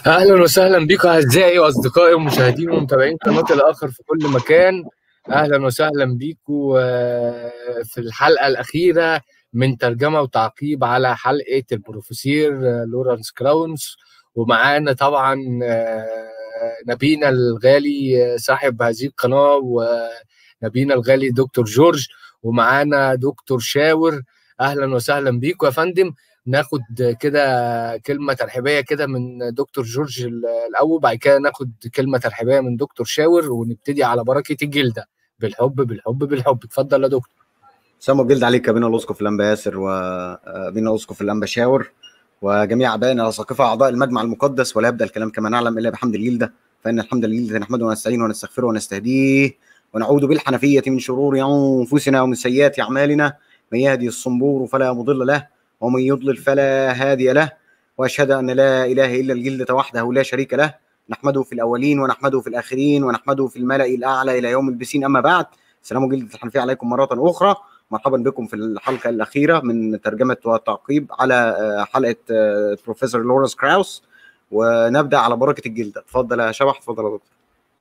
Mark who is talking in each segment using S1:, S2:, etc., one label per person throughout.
S1: اهلا وسهلا بكم اعزائي واصدقائي ومشاهدين ومتابعين قناه الاخر في كل مكان اهلا وسهلا بكم في الحلقه الاخيره من ترجمه وتعقيب على حلقه البروفيسير لورانس كراونز ومعانا طبعا نبينا الغالي صاحب هذه القناه ونبينا الغالي دكتور جورج ومعانا دكتور شاور اهلا وسهلا بيكم يا فندم ناخد كده كلمه ترحيبيه كده من دكتور جورج الاول بعد كده ناخد كلمه ترحيبيه من دكتور شاور ونبتدي على بركه الجلده بالحب بالحب بالحب اتفضل يا دكتور
S2: سموا الجلد عليك بين الاسقف الانبا ياسر وبين الاسقف الانبا شاور وجميع ابائنا الاساقفه اعضاء المجمع المقدس ولا يبدا الكلام كما نعلم الا بحمد الجلده فان الحمد لله نحمده ونستعينه ونستغفره ونستهديه ونعوذ بالحنفيه من شرور انفسنا ومن سيئات اعمالنا من يهدي الصنبور فلا مضل له ومن يضلل فلا هادي له واشهد ان لا اله الا الجلده وحده لا شريك له نحمده في الاولين ونحمده في الاخرين ونحمده في الملا الاعلى الى يوم البسين اما بعد سلام جلده الحنفيه عليكم مره اخرى مرحبا بكم في الحلقه الاخيره من ترجمه والتعقيب على حلقه بروفيسور لورنس كراوس ونبدا على بركه الجلده اتفضل يا شبح اتفضل يا دكتور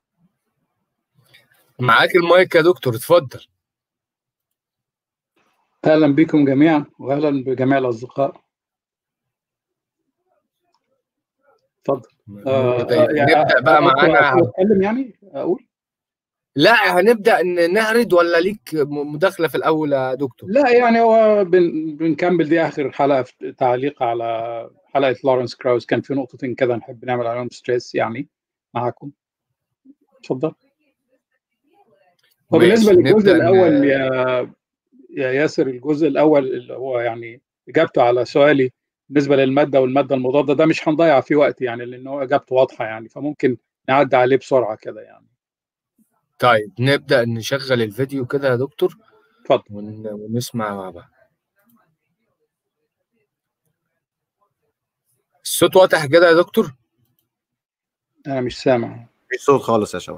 S1: معاك المايك يا دكتور اتفضل
S3: اهلا بكم جميعا واهلا بجميع الاصدقاء اتفضل
S1: آه نبدا بقى معانا
S3: اتكلم يعني اقول
S1: لا هنبدا نعرض ولا ليك مداخله في الاول يا دكتور
S3: لا يعني هو بن بنكمل دي اخر حلقه في تعليق على حلقه لورنس كراوز كان في نقطتين كده نحب نعمل عليهم ستريس يعني معاكم اتفضل وبالنسبه للجزء الاول يا يا ياسر الجزء الاول اللي هو يعني اجابته على سؤالي بالنسبه للماده والماده المضاده ده مش هنضيع فيه وقت يعني لان هو اجابته واضحه يعني فممكن نعدي عليه بسرعه كده يعني
S1: طيب نبدا نشغل الفيديو كده يا دكتور
S3: اتفضل
S1: ونسمع مع بعض الصوت واضح كده يا دكتور
S3: انا مش سامع
S2: مفيش صوت خالص يا شباب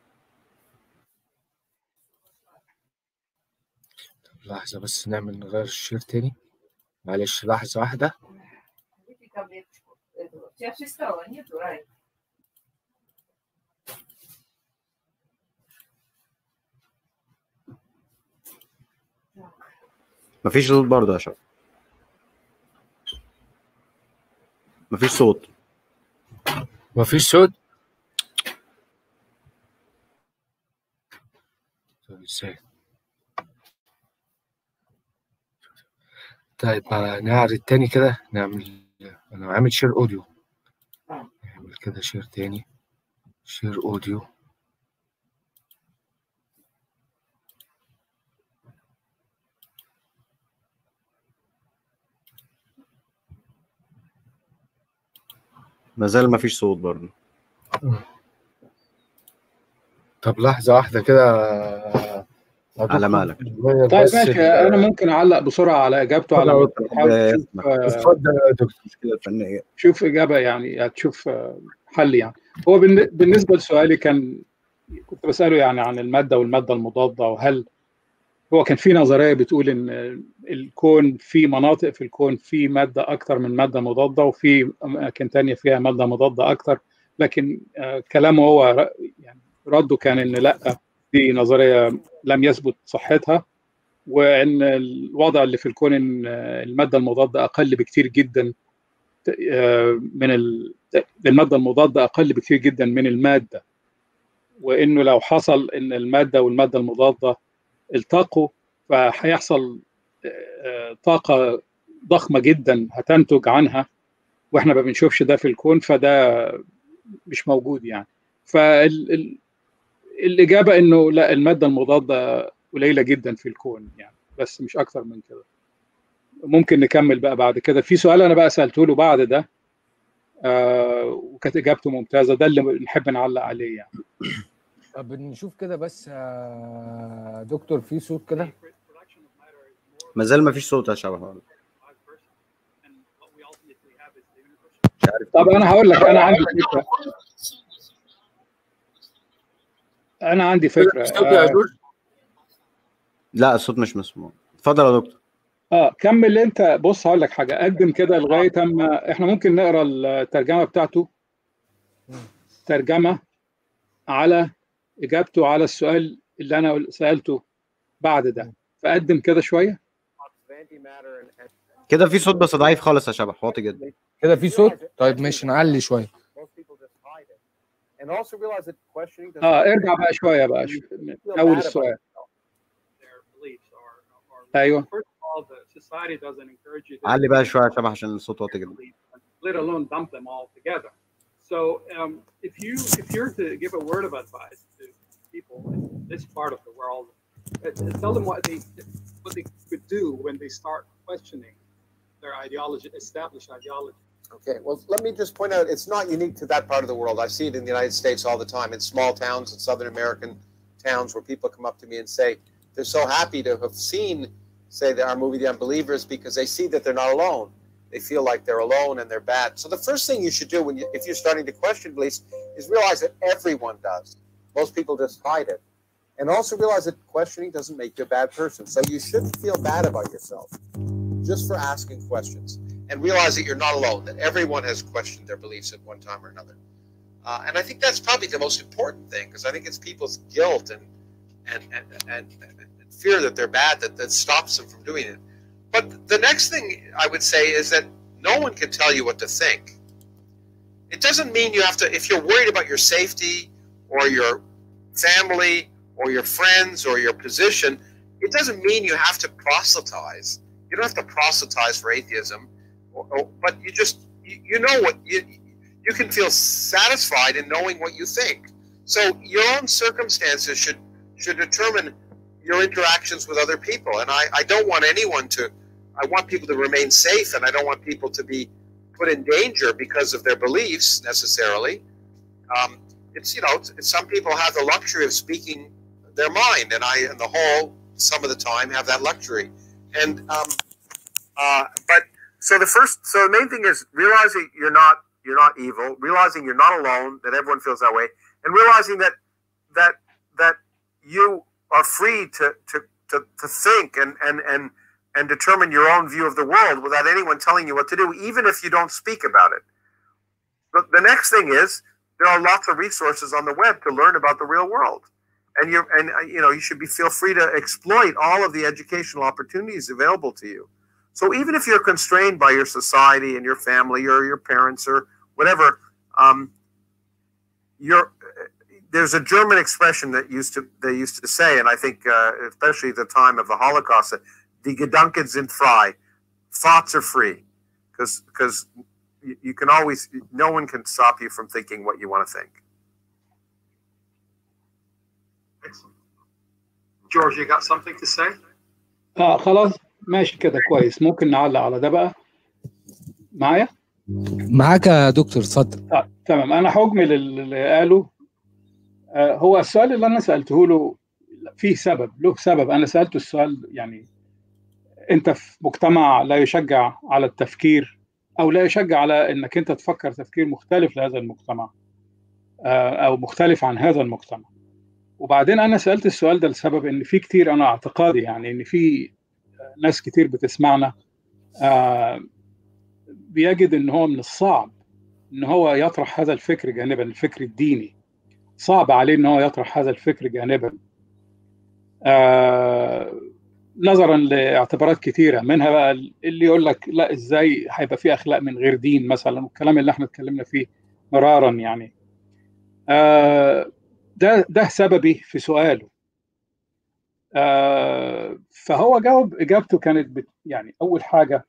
S1: لحظة بس نعمل نغير الشير تاني معلش لحظة واحدة
S2: مفيش صوت برضه يا شباب مفيش صوت
S1: مفيش صوت طب ازاي طيب نعرض تاني كده نعمل انا عامل شير اوديو نعمل كده شير تاني شير اوديو
S2: ما زال ما فيش صوت برضه
S1: طب لحظة واحدة كده
S2: على مالك
S3: طيب ماشي انا ممكن اعلق بسرعه على اجابته على
S1: اتفضل يا دكتور
S2: فنيه
S3: شوف اجابه يعني هتشوف حل يعني هو بالنسبه لسؤالي كان كنت بساله يعني عن الماده والماده المضاده وهل هو كان في نظريه بتقول ان الكون في مناطق في الكون في ماده اكثر من ماده مضاده وفي اماكن ثانيه فيها ماده مضاده اكثر لكن كلامه هو يعني رده كان ان لا دي نظريه لم يثبت صحتها وان الوضع اللي في الكون ان الماده المضاده اقل بكثير جدا من الماده المضاده اقل بكثير جدا من الماده وانه لو حصل ان الماده والماده المضاده التقوا فهيحصل طاقه ضخمه جدا هتنتج عنها واحنا ما بنشوفش ده في الكون فده مش موجود يعني فال الاجابه انه لا الماده المضاده قليله جدا في الكون يعني بس مش اكثر من كده ممكن نكمل بقى بعد كده في سؤال انا بقى سالته له بعد ده آه وكانت اجابته ممتازه ده اللي نحب نعلق عليه يعني
S1: طب نشوف كده بس يا دكتور في صوت كده
S2: ما زال ما فيش صوت يا شباب
S3: طب انا هقول لك انا عندي فكره انا عندي فكره
S1: آه
S2: لا الصوت مش مسموع اتفضل يا دكتور
S3: اه كمل انت بص هقول لك حاجه قدم كده لغايه اما احنا ممكن نقرا الترجمه بتاعته ترجمه على اجابته على السؤال اللي انا سالته بعد ده فقدم كده شويه
S2: كده في صوت بس ضعيف خالص يا شبح واطي جدا
S1: كده في صوت طيب ماشي نعلي شويه
S3: اه ارجع بقى شويه بقى شو- من اول السؤال ايوه
S2: علي بقى شويه يا شبح عشان الصوت واطي جدا
S4: let alone dump them all together. So um, if you if you're to give a word of advice to people in this part of the world, uh, tell them what they what they could do when they start questioning their ideology, established ideology.
S5: Okay, well, let me just point out it's not unique to that part of the world. I see it in the United States all the time in small towns in Southern American towns where people come up to me and say they're so happy to have seen, say, our movie The Unbelievers because they see that they're not alone. They feel like they're alone and they're bad. So the first thing you should do when you, if you're starting to question beliefs is realize that everyone does. Most people just hide it. And also realize that questioning doesn't make you a bad person. So you shouldn't feel bad about yourself just for asking questions and realize that you're not alone, that everyone has questioned their beliefs at one time or another. Uh, and I think that's probably the most important thing because I think it's people's guilt and and, and, and, and fear that they're bad that, that stops them from doing it. But the next thing I would say is that no one can tell you what to think. It doesn't mean you have to, if you're worried about your safety or your family or your friends or your position, it doesn't mean you have to proselytize. You don't have to proselytize for atheism, or, or, but you just you, you know what you you can feel satisfied in knowing what you think. So your own circumstances should should determine your interactions with other people. And I, I don't want anyone to I want people to remain safe and I don't want people to be put in danger because of their beliefs necessarily. Um, it's you know it's, it's, some people have the luxury of speaking their mind, and I, in the whole, some of the time have that luxury. And um, uh, but so the first, so the main thing is realizing you're not you're not evil, realizing you're not alone, that everyone feels that way, and realizing that that that you are free to to to, to think and and and and determine your own view of the world without anyone telling you what to do, even if you don't speak about it. But the next thing is there are lots of resources on the web to learn about the real world, and you and uh, you know you should be feel free to exploit all of the educational opportunities available to you. So even if you're constrained by your society and your family or your parents or whatever, um, you're there's a German expression that used to they used to say, and I think uh, especially at the time of the Holocaust, that die Gedanken sind frei, thoughts are free, because because you, you can always no one can stop you from thinking what you want to think.
S4: Excellent. George, you got something to say?
S3: اه خلاص ماشي كده كويس ممكن نعلق على ده بقى معايا؟
S1: معاك يا دكتور اتفضل
S3: آه. تمام انا هجمل اللي قاله آه هو السؤال اللي انا سالته له فيه سبب له سبب انا سالته السؤال يعني انت في مجتمع لا يشجع على التفكير او لا يشجع على انك انت تفكر تفكير مختلف لهذا المجتمع آه او مختلف عن هذا المجتمع وبعدين انا سالت السؤال ده لسبب ان في كتير انا اعتقادي يعني ان في ناس كتير بتسمعنا آه بيجد ان هو من الصعب ان هو يطرح هذا الفكر جانبا الفكر الديني صعب عليه ان هو يطرح هذا الفكر جانبا آه نظرا لاعتبارات كتيره منها بقى اللي يقول لك لا ازاي هيبقى في اخلاق من غير دين مثلا والكلام اللي احنا اتكلمنا فيه مرارا يعني آه ده ده سببي في سؤاله آه فهو جاوب اجابته كانت بت يعني اول حاجه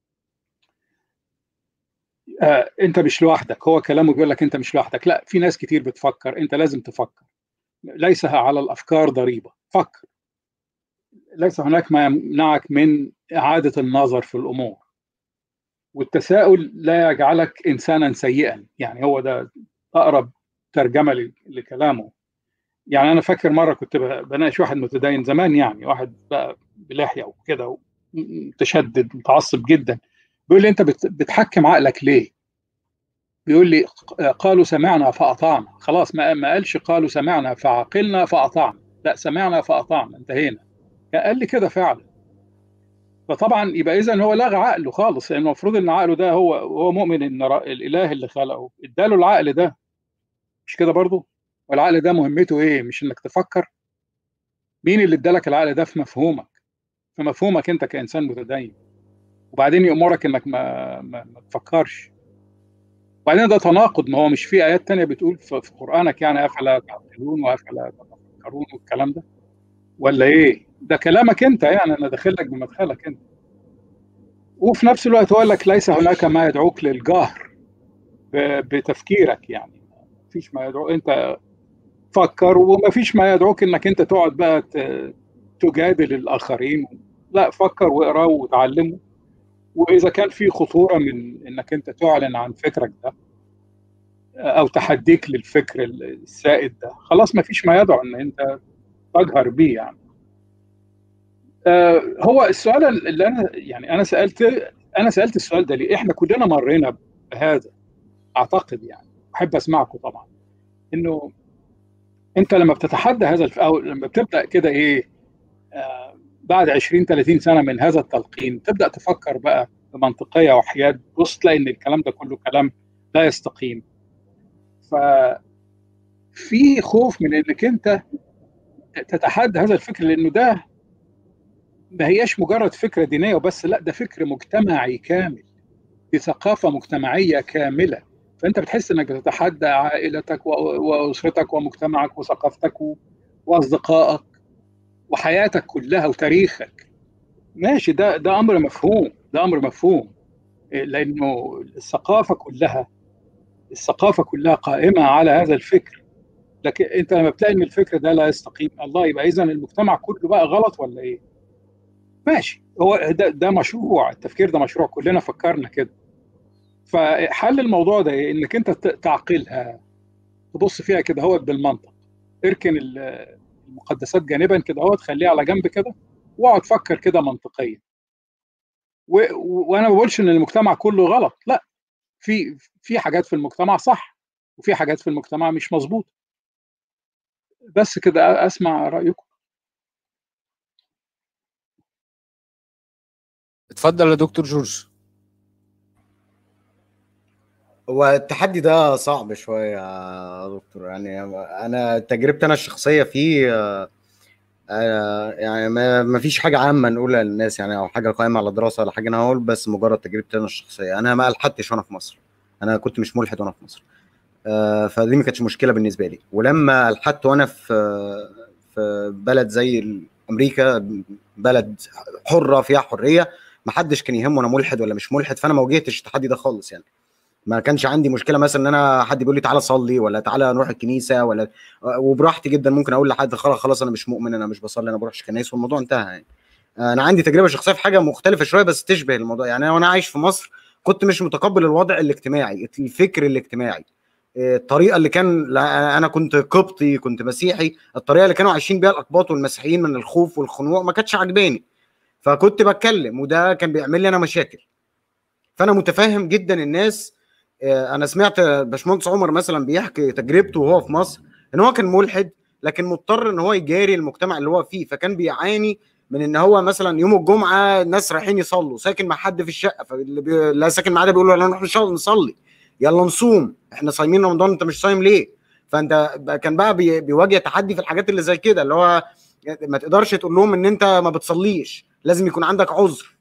S3: آه انت مش لوحدك هو كلامه بيقول لك انت مش لوحدك لا في ناس كتير بتفكر انت لازم تفكر ليس على الافكار ضريبه فكر ليس هناك ما يمنعك من اعاده النظر في الامور والتساؤل لا يجعلك انسانا سيئا يعني هو ده اقرب ترجمه لكلامه يعني انا فاكر مره كنت بناقش واحد متدين زمان يعني واحد بقى بلحيه وكده متشدد متعصب جدا بيقول لي انت بتحكم عقلك ليه؟ بيقول لي قالوا سمعنا فاطعنا خلاص ما ما قالش قالوا سمعنا فعقلنا فاطعنا لا سمعنا فاطعنا انتهينا قال لي كده فعلا فطبعا يبقى اذا هو لغى عقله خالص لان المفروض ان عقله ده هو هو مؤمن ان الاله اللي خلقه اداله العقل ده مش كده برضو والعقل ده مهمته ايه مش انك تفكر مين اللي ادالك العقل ده في مفهومك في مفهومك انت كانسان متدين وبعدين يامرك انك ما, ما, ما تفكرش وبعدين ده تناقض ما هو مش في ايات تانية بتقول في, في قرانك يعني افلا تعقلون وافلا تفكرون والكلام ده ولا ايه ده كلامك انت يعني انا داخل لك بمدخلك انت وفي نفس الوقت هو لك ليس هناك ما يدعوك للجهر بتفكيرك يعني مفيش ما يدعو انت فكر ومفيش ما يدعوك انك انت تقعد بقى تجادل الاخرين لا فكر واقرا وتعلمه واذا كان في خطوره من انك انت تعلن عن فكرك ده او تحديك للفكر السائد ده خلاص مفيش ما يدعو ان انت تجهر بيه يعني آه هو السؤال اللي انا يعني انا سالت انا سالت السؤال ده ليه احنا كلنا مرينا بهذا اعتقد يعني احب اسمعكم طبعا انه انت لما بتتحدى هذا الف... او لما بتبدا كده ايه آه بعد 20 30 سنه من هذا التلقين تبدا تفكر بقى بمنطقيه وحياد بص تلاقي ان الكلام ده كله كلام لا يستقيم ف في خوف من انك انت تتحدى هذا الفكر لانه ده ما هياش مجرد فكره دينيه وبس لا ده فكر مجتمعي كامل دي ثقافه مجتمعيه كامله فانت بتحس انك بتتحدى عائلتك واسرتك ومجتمعك وثقافتك واصدقائك وحياتك كلها وتاريخك ماشي ده ده امر مفهوم ده امر مفهوم لانه الثقافه كلها الثقافه كلها قائمه على هذا الفكر لكن انت لما بتلاقي ان الفكر ده لا يستقيم الله يبقى اذا المجتمع كله بقى غلط ولا ايه؟ ماشي هو ده, ده مشروع التفكير ده مشروع كلنا فكرنا كده فحل الموضوع ده إيه؟ انك انت تعقلها تبص فيها كده هو بالمنطق اركن المقدسات جانبا كده هو تخليها على جنب كده واقعد فكر كده منطقيا و... وانا ما بقولش ان المجتمع كله غلط لا في في حاجات في المجتمع صح وفي حاجات في المجتمع مش مظبوطه بس كده اسمع رايكم
S1: اتفضل يا دكتور جورج
S2: هو التحدي ده صعب شويه يا دكتور يعني انا تجربتي انا الشخصيه فيه يعني ما فيش حاجه عامه نقولها للناس يعني او حاجه قائمه على دراسه ولا حاجه انا هقول بس مجرد تجربتي انا الشخصيه انا ما الحدتش وانا في مصر انا كنت مش ملحد وانا في مصر فدي ما كانتش مشكله بالنسبه لي ولما الحدت وانا في في بلد زي امريكا بلد حره فيها حريه ما حدش كان يهمه انا ملحد ولا مش ملحد فانا ما واجهتش التحدي ده خالص يعني ما كانش عندي مشكله مثلا ان انا حد بيقول لي تعالى صلي ولا تعالى نروح الكنيسه ولا وبراحتي جدا ممكن اقول لحد خلاص خلاص انا مش مؤمن انا مش بصلي انا بروحش كنايس والموضوع انتهى يعني انا عندي تجربه شخصيه في حاجه مختلفه شويه بس تشبه الموضوع يعني انا وانا عايش في مصر كنت مش متقبل الوضع الاجتماعي الفكر الاجتماعي الطريقه اللي كان انا كنت قبطي كنت مسيحي الطريقه اللي كانوا عايشين بيها الاقباط والمسيحيين من الخوف والخنوع ما كانتش عاجباني فكنت بتكلم وده كان بيعمل لي انا مشاكل فانا متفهم جدا الناس انا سمعت باشمهندس عمر مثلا بيحكي تجربته وهو في مصر ان هو كان ملحد لكن مضطر ان هو يجاري المجتمع اللي هو فيه فكان بيعاني من ان هو مثلا يوم الجمعه الناس رايحين يصلوا ساكن مع حد في الشقه فاللي بي... لا ساكن معاه ده بيقول له يلا نروح نصلي يلا نصوم احنا صايمين رمضان انت مش صايم ليه فانت كان بقى بي... بيواجه تحدي في الحاجات اللي زي كده اللي هو ما تقدرش تقول لهم ان انت ما بتصليش لازم يكون عندك عذر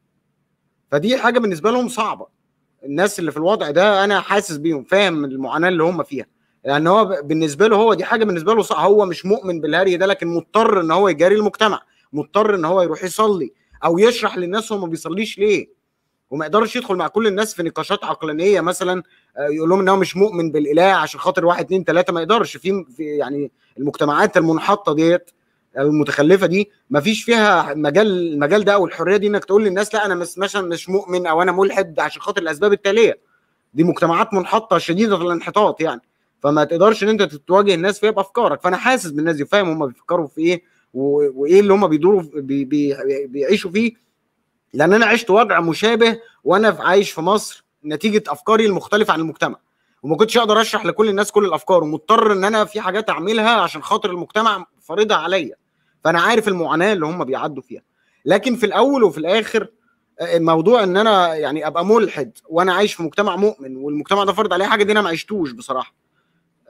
S2: فدي حاجه بالنسبه لهم صعبه الناس اللي في الوضع ده انا حاسس بيهم فاهم المعاناه اللي هم فيها لان هو بالنسبه له هو دي حاجه بالنسبه له صح هو مش مؤمن بالهري ده لكن مضطر ان هو يجاري المجتمع مضطر ان هو يروح يصلي او يشرح للناس هو ما بيصليش ليه وما يقدرش يدخل مع كل الناس في نقاشات عقلانيه مثلا يقول لهم ان هو مش مؤمن بالاله عشان خاطر واحد اتنين تلاته ما يقدرش في, في يعني المجتمعات المنحطه ديت المتخلفه دي ما فيش فيها مجال المجال ده او الحريه دي انك تقول للناس لا انا مش مثلا مش مؤمن او انا ملحد عشان خاطر الاسباب التاليه دي مجتمعات منحطه شديده الانحطاط يعني فما تقدرش ان انت تواجه الناس فيها بافكارك فانا حاسس بالناس دي فاهم هم بيفكروا في ايه وايه اللي هم بيدوروا بي بي بيعيشوا فيه لان انا عشت وضع مشابه وانا عايش في مصر نتيجه افكاري المختلفه عن المجتمع وما كنتش اقدر اشرح لكل الناس كل الافكار ومضطر ان انا في حاجات اعملها عشان خاطر المجتمع فارضها عليا فانا عارف المعاناه اللي هم بيعدوا فيها لكن في الاول وفي الاخر موضوع ان انا يعني ابقى ملحد وانا عايش في مجتمع مؤمن والمجتمع ده فرض عليه حاجه دي انا ما عشتوش بصراحه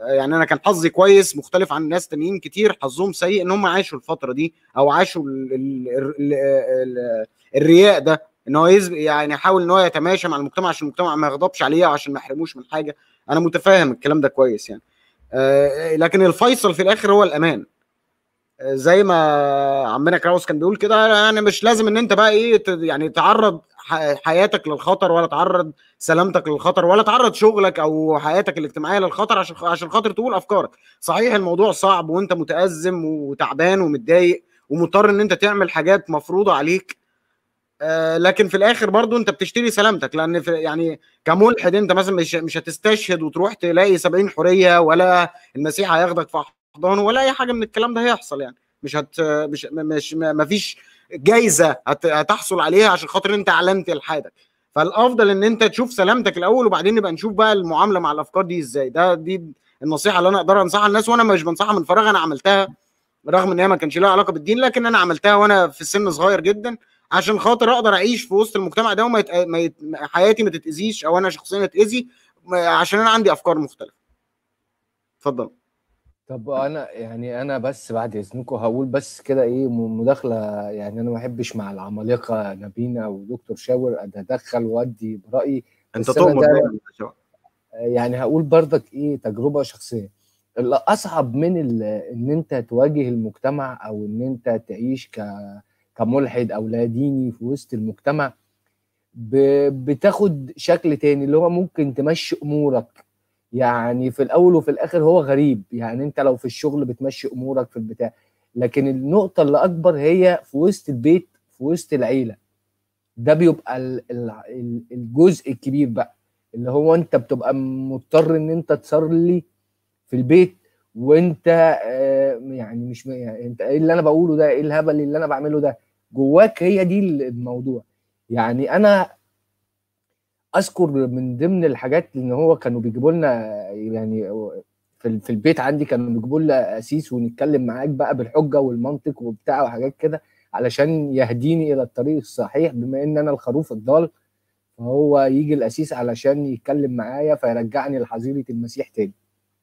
S2: يعني انا كان حظي كويس مختلف عن ناس تانيين كتير حظهم سيء ان هم عاشوا الفتره دي او عاشوا ال ال ال ال الرياء ده ان هو يز يعني يحاول ان هو يتماشى مع المجتمع عشان المجتمع ما يغضبش عليه او عشان ما يحرموش من حاجه انا متفاهم الكلام ده كويس يعني آه لكن الفيصل في الاخر هو الامان آه زي ما عمنا كراوس كان بيقول كده يعني مش لازم ان انت بقى ايه يعني تعرض حياتك للخطر ولا تعرض سلامتك للخطر ولا تعرض شغلك او حياتك الاجتماعيه للخطر عشان عشان خاطر تقول افكارك صحيح الموضوع صعب وانت متازم وتعبان ومتضايق ومضطر ان انت تعمل حاجات مفروضه عليك آه لكن في الاخر برضو انت بتشتري سلامتك لان في يعني كملحد انت مثلا مش مش هتستشهد وتروح تلاقي 70 حريه ولا المسيح هياخدك في احضانه ولا اي حاجه من الكلام ده هيحصل يعني مش هت مش مش ما فيش جايزه هتحصل عليها عشان خاطر انت اعلنت الحادك فالافضل ان انت تشوف سلامتك الاول وبعدين نبقى نشوف بقى المعامله مع الافكار دي ازاي ده دي النصيحه اللي انا اقدر انصحها للناس وانا مش بنصحها من فراغ انا عملتها رغم ان هي ما كانش لها علاقه بالدين لكن انا عملتها وانا في سن صغير جدا عشان خاطر اقدر اعيش في وسط المجتمع ده وما يت... ما يت... حياتي ما تتاذيش او انا شخصيا اتاذي عشان انا عندي افكار مختلفه اتفضل
S1: طب انا يعني انا بس بعد اذنكم هقول بس كده ايه مداخله يعني انا ما بحبش مع العمالقه نبينا ودكتور شاور اتدخل وادي برايي
S2: انت تؤمر
S1: يعني هقول برضك ايه تجربه شخصيه الاصعب من ان انت تواجه المجتمع او ان انت تعيش ك كملحد او لا ديني في وسط المجتمع بتاخد شكل تاني اللي هو ممكن تمشي امورك يعني في الاول وفي الاخر هو غريب يعني انت لو في الشغل بتمشي امورك في البتاع لكن النقطه اللي اكبر هي في وسط البيت في وسط العيله ده بيبقى الجزء الكبير بقى اللي هو انت بتبقى مضطر ان انت تصلي في البيت وانت يعني مش يعني انت ايه اللي انا بقوله ده ايه الهبل اللي انا بعمله ده جواك هي دي الموضوع يعني انا اذكر من ضمن الحاجات ان هو كانوا بيجيبوا لنا يعني في في البيت عندي كانوا بيجيبوا لنا قسيس ونتكلم معاك بقى بالحجه والمنطق وبتاع وحاجات كده علشان يهديني الى الطريق الصحيح بما ان انا الخروف الضال فهو يجي القسيس علشان يتكلم معايا فيرجعني لحظيره المسيح تاني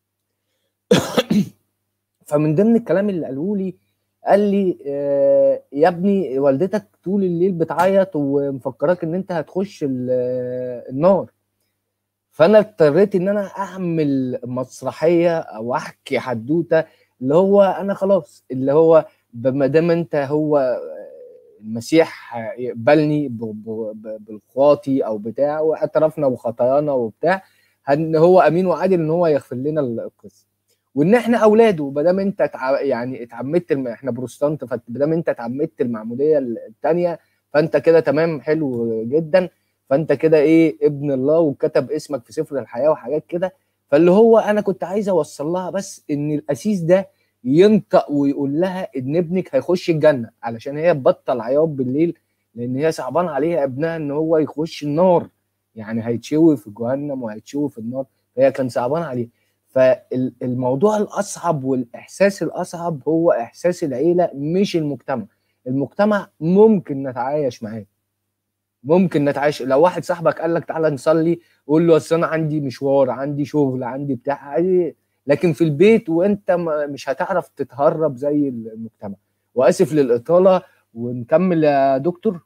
S1: فمن ضمن الكلام اللي قالوا لي قال لي آه يا ابني والدتك طول الليل بتعيط ومفكراك ان انت هتخش النار فانا اضطريت ان انا اعمل مسرحيه او احكي حدوته اللي هو انا خلاص اللي هو ما دام انت هو المسيح يقبلني بالخاطي او بتاع واعترفنا بخطايانا وبتاع ان هو امين وعادل ان هو يغفر لنا القصه وان احنا اولاده ما دام انت تع... يعني اتعمدت الم... احنا بروستانت فما دام انت اتعمدت المعموديه الثانيه فانت كده تمام حلو جدا فانت كده ايه ابن الله وكتب اسمك في سفر الحياه وحاجات كده فاللي هو انا كنت عايز اوصل لها بس ان القسيس ده ينطق ويقول لها ان ابنك هيخش الجنه علشان هي تبطل عياط بالليل لان هي صعبان عليها ابنها ان هو يخش النار يعني هيتشوي في جهنم وهيتشوي في النار فهي كان صعبان عليها فالموضوع الاصعب والاحساس الاصعب هو احساس العيله مش المجتمع المجتمع ممكن نتعايش معاه ممكن نتعايش لو واحد صاحبك قال لك تعالى نصلي قول له اصل انا عندي مشوار عندي شغل عندي بتاع لكن في البيت وانت مش هتعرف تتهرب زي المجتمع واسف للاطاله ونكمل يا دكتور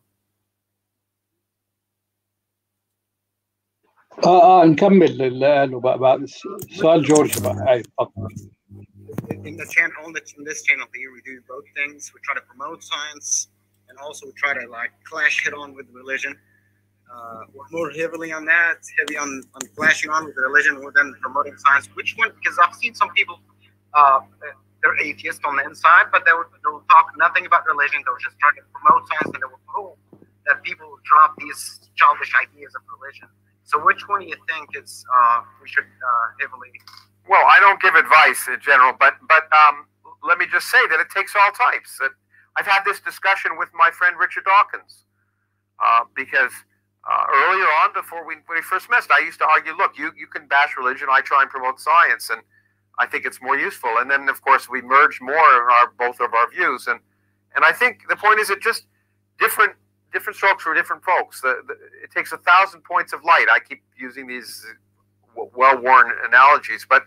S3: اه اه نكمل اللي قاله بقى بعد سؤال جورج بقى ايوه اتفضل
S2: In the channel, on this, in this channel here, we do both things. We try to promote science, and also we try to like clash head on with religion. Uh, we're more heavily on that, heavy on, on clashing on with religion more than promoting science. Which one? Because I've seen some people, uh, they're atheists on the inside, but they will, they will talk nothing about religion. They'll just try to promote science, and they will hope that people will drop these childish ideas of religion. So, which one do you think is uh, we should uh, heavily?
S6: Well, I don't give advice in general, but but um, let me just say that it takes all types. That I've had this discussion with my friend Richard Dawkins uh, because uh, earlier on, before we, when we first met, I used to argue, look, you you can bash religion, I try and promote science, and I think it's more useful. And then, of course, we merged more in our both of our views, and and I think the point is, it just different different strokes for different folks. The, the, it takes a thousand points of light. I keep using these well-worn analogies, but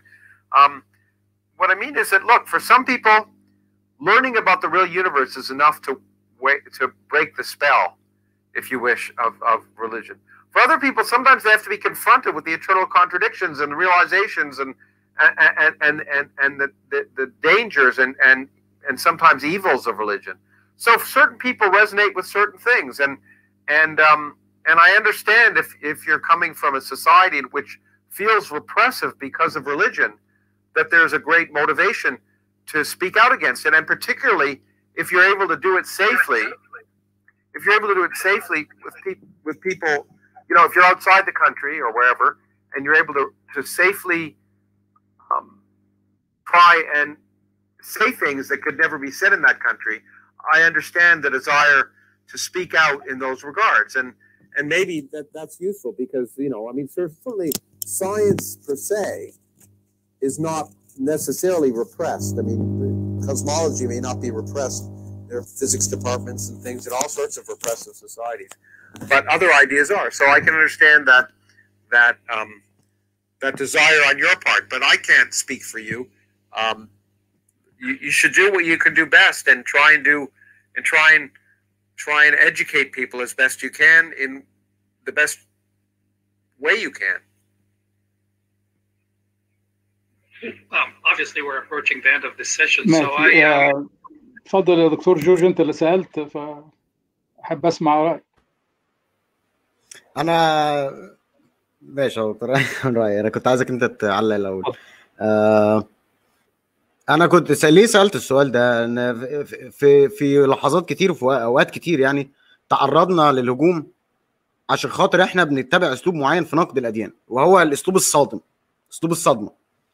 S6: Um, what I mean is that look, for some people, learning about the real universe is enough to wait, to break the spell, if you wish, of, of religion. For other people, sometimes they have to be confronted with the internal contradictions and realizations and and and and, and the, the, the dangers and, and and sometimes evils of religion. So certain people resonate with certain things, and and um, and I understand if if you're coming from a society which feels repressive because of religion, that there's a great motivation to speak out against it, and particularly if you're able to do it safely. If you're able to do it safely with people, with people, you know, if you're outside the country or wherever, and you're able to to safely um, try and say things that could never be said in that country, I understand the desire to speak out in those regards, and and maybe
S7: that that's useful because you know, I mean, certainly science per se is not necessarily repressed. I mean, cosmology may not be repressed. There are physics departments and things in all sorts of repressive societies,
S6: but other ideas are. So I can understand that that um, that desire on your part, but I can't speak for you. Um, you, you should do what you can do best and try and do and try and try and educate people as best you can in the best way you can.
S4: Um, obviously, we're approaching the end of this session, so
S3: ماشي
S4: I. Uh,
S3: آه، اتفضل يا دكتور جورج انت اللي سالت فاحب اسمع رايك
S2: انا ماشي يا دكتور رايي انا كنت عايزك انت تعلق الاول آه انا كنت س- ليه سالت السؤال ده ان في- في في لحظات كتير وفي اوقات كتير يعني تعرضنا للهجوم عشان خاطر احنا بنتبع اسلوب معين في نقد الاديان وهو الاسلوب الصادم اسلوب الصدمه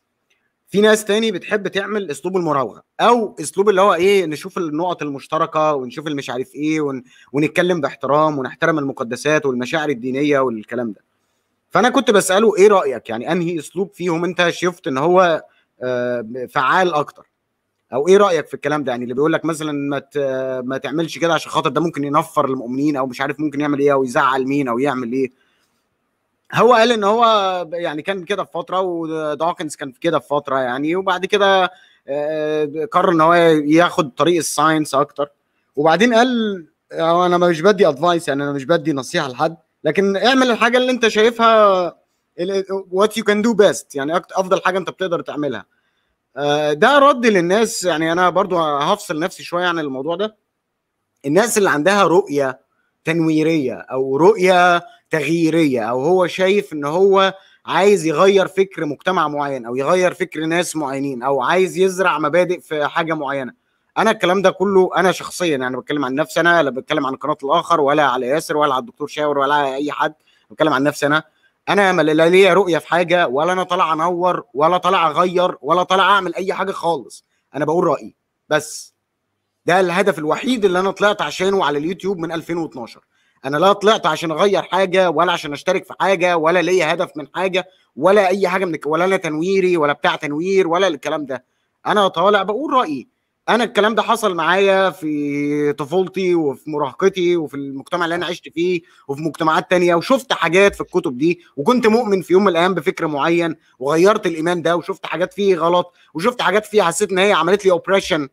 S2: في ناس تاني بتحب تعمل اسلوب المراوغه او اسلوب اللي هو ايه نشوف النقط المشتركه ونشوف المش عارف ايه ون... ونتكلم باحترام ونحترم المقدسات والمشاعر الدينيه والكلام ده فانا كنت بساله ايه رايك يعني انهي اسلوب فيهم انت شفت ان هو آه، فعال اكتر او ايه رايك في الكلام ده يعني اللي بيقول لك مثلا ما ت- ما تعملش كده عشان خاطر ده ممكن ينفر المؤمنين او مش عارف ممكن يعمل ايه او يزعل مين او يعمل ايه هو قال ان هو يعني كان كده في فتره ودawkins كان كده في فتره يعني وبعد كده آه، قرر ان هو ياخد طريق الساينس اكتر وبعدين قال هو انا مش بدي ادفايس يعني انا مش بدي نصيحه لحد لكن اعمل الحاجه اللي انت شايفها وات يو كان دو بيست يعني أكت- افضل حاجه انت بتقدر تعملها آه، ده رد للناس يعني انا برضو هفصل نفسي شويه عن الموضوع ده الناس اللي عندها رؤيه تنويريه او رؤيه تغييريه او هو شايف ان هو عايز يغير فكر مجتمع معين او يغير فكر ناس معينين او عايز يزرع مبادئ في حاجه معينه انا الكلام ده كله انا شخصيا يعني بتكلم عن نفسي انا لا بتكلم عن القناه الاخر ولا على ياسر ولا على الدكتور شاور ولا على اي حد بتكلم عن نفسي انا انا ما لا ليا رؤيه في حاجه ولا انا طالع انور ولا طالع اغير ولا طالع اعمل اي حاجه خالص انا بقول رايي بس ده الهدف الوحيد اللي انا طلعت عشانه على اليوتيوب من 2012 انا لا طلعت عشان اغير حاجه ولا عشان اشترك في حاجه ولا ليا هدف من حاجه ولا اي حاجه من الك- ولا انا تنويري ولا بتاع تنوير ولا الكلام ده انا طالع بقول رايي انا الكلام ده حصل معايا في طفولتي وفي مراهقتي وفي المجتمع اللي انا عشت فيه وفي مجتمعات تانية وشفت حاجات في الكتب دي وكنت مؤمن في يوم من الايام بفكر معين وغيرت الايمان ده وشفت حاجات فيه غلط وشفت حاجات فيه حسيت ان هي عملت لي اوبريشن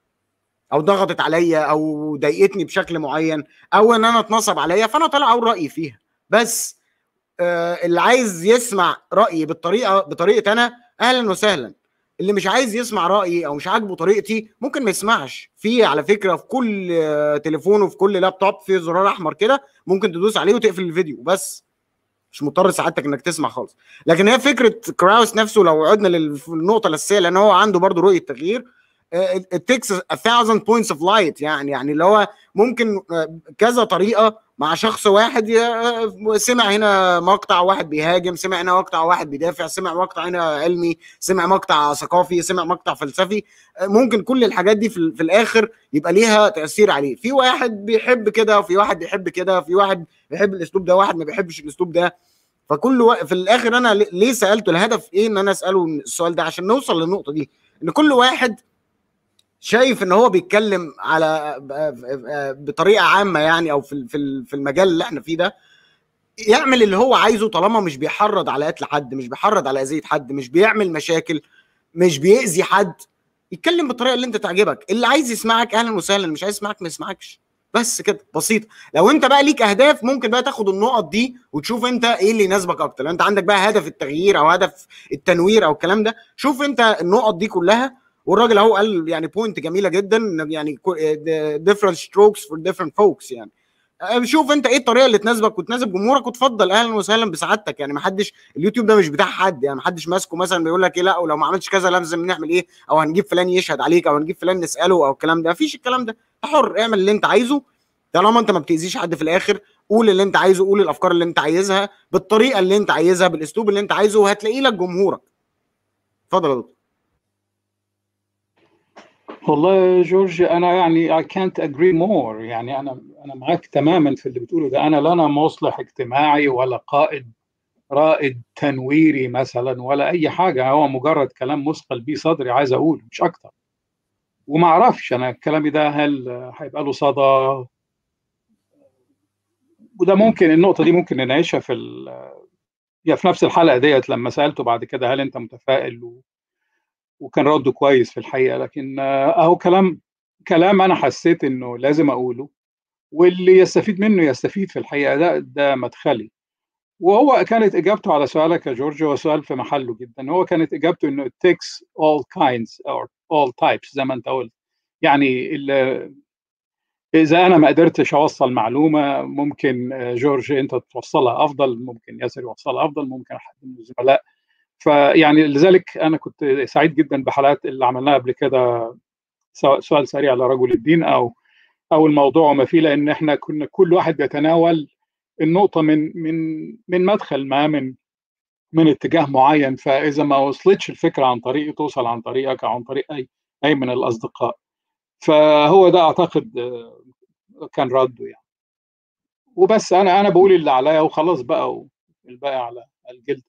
S2: او ضغطت عليا او ضايقتني بشكل معين او ان انا اتنصب عليا فانا طالع اقول رايي فيها بس آه اللي عايز يسمع رايي بالطريقه بطريقه انا اهلا وسهلا اللي مش عايز يسمع رايي او مش عاجبه طريقتي ممكن ما يسمعش في على فكره في كل آه، تليفون وفي كل لابتوب في زرار احمر كده ممكن تدوس عليه وتقفل الفيديو بس مش مضطر سعادتك انك تسمع خالص لكن هي فكره كراوس نفسه لو عدنا للنقطه الاساسيه لان هو عنده برضه رؤيه تغيير it takes a thousand points of light يعني يعني اللي هو ممكن آه، كذا طريقه مع شخص واحد ي- آه، سمع هنا مقطع واحد بيهاجم سمع هنا مقطع واحد بيدافع سمع مقطع هنا علمي سمع مقطع ثقافي سمع مقطع فلسفي آه، ممكن كل الحاجات دي في, ال- في الاخر يبقى ليها تاثير عليه في واحد بيحب كده وفي واحد بيحب كده في واحد بيحب الاسلوب ده واحد ما بيحبش الاسلوب ده فكل و... في الاخر انا ل- ليه سالته الهدف ايه ان انا اساله السؤال ده عشان نوصل للنقطه دي ان كل واحد شايف ان هو بيتكلم على بطريقه عامه يعني او في في في المجال اللي احنا فيه ده يعمل اللي هو عايزه طالما مش بيحرض على قتل حد مش بيحرض على اذيه حد مش بيعمل مشاكل مش بيأذي حد يتكلم بالطريقه اللي انت تعجبك اللي عايز يسمعك اهلا وسهلا اللي مش عايز يسمعك ما يسمعكش بس كده بسيط لو انت بقى ليك اهداف ممكن بقى تاخد النقط دي وتشوف انت ايه اللي يناسبك اكتر لو انت عندك بقى هدف التغيير او هدف التنوير او الكلام ده شوف انت النقط دي كلها والراجل اهو قال يعني بوينت جميله جدا يعني different strokes for different folks يعني شوف انت ايه الطريقه اللي تناسبك وتناسب جمهورك وتفضل اهلا وسهلا بسعادتك يعني ما حدش اليوتيوب ده مش بتاع حد يعني ما حدش ماسكه مثلا بيقول لك ايه لا ولو ما عملتش كذا لازم نعمل ايه او هنجيب فلان يشهد عليك او هنجيب فلان نساله او الكلام ده مفيش الكلام ده انت حر اعمل اللي انت عايزه طالما انت ما بتاذيش حد في الاخر قول اللي انت عايزه قول الافكار اللي انت عايزها بالطريقه اللي انت عايزها بالاسلوب اللي انت عايزه وهتلاقي لك جمهورك اتفضل يا دكتور
S3: والله يا جورج انا يعني I can't agree more يعني انا انا معاك تماما في اللي بتقوله ده انا لا انا مصلح اجتماعي ولا قائد رائد تنويري مثلا ولا اي حاجه هو مجرد كلام مثقل بيه صدري عايز اقول مش اكتر وما اعرفش انا كلامي ده هل هيبقى له صدى وده ممكن النقطه دي ممكن نناقشها في ال... يا في نفس الحلقه ديت لما سالته بعد كده هل انت متفائل و... وكان رده كويس في الحقيقه لكن اهو كلام كلام انا حسيت انه لازم اقوله واللي يستفيد منه يستفيد في الحقيقه ده ده مدخلي وهو كانت اجابته على سؤالك يا جورج هو سؤال في محله جدا هو كانت اجابته انه it takes all kinds or all types زي ما انت قلت يعني اذا انا ما قدرتش اوصل معلومه ممكن جورج انت توصلها افضل ممكن ياسر يوصلها افضل ممكن حد من الزملاء فيعني لذلك انا كنت سعيد جدا بحلقات اللي عملناها قبل كده سواء سؤال سريع لرجل الدين او او الموضوع وما فيه لان احنا كنا كل واحد بيتناول النقطه من من من مدخل ما من من اتجاه معين فاذا ما وصلتش الفكره عن طريقي توصل عن طريقك او عن طريق اي اي من الاصدقاء فهو ده اعتقد كان رده يعني وبس انا انا بقول اللي عليا وخلاص بقى والباقي على الجلد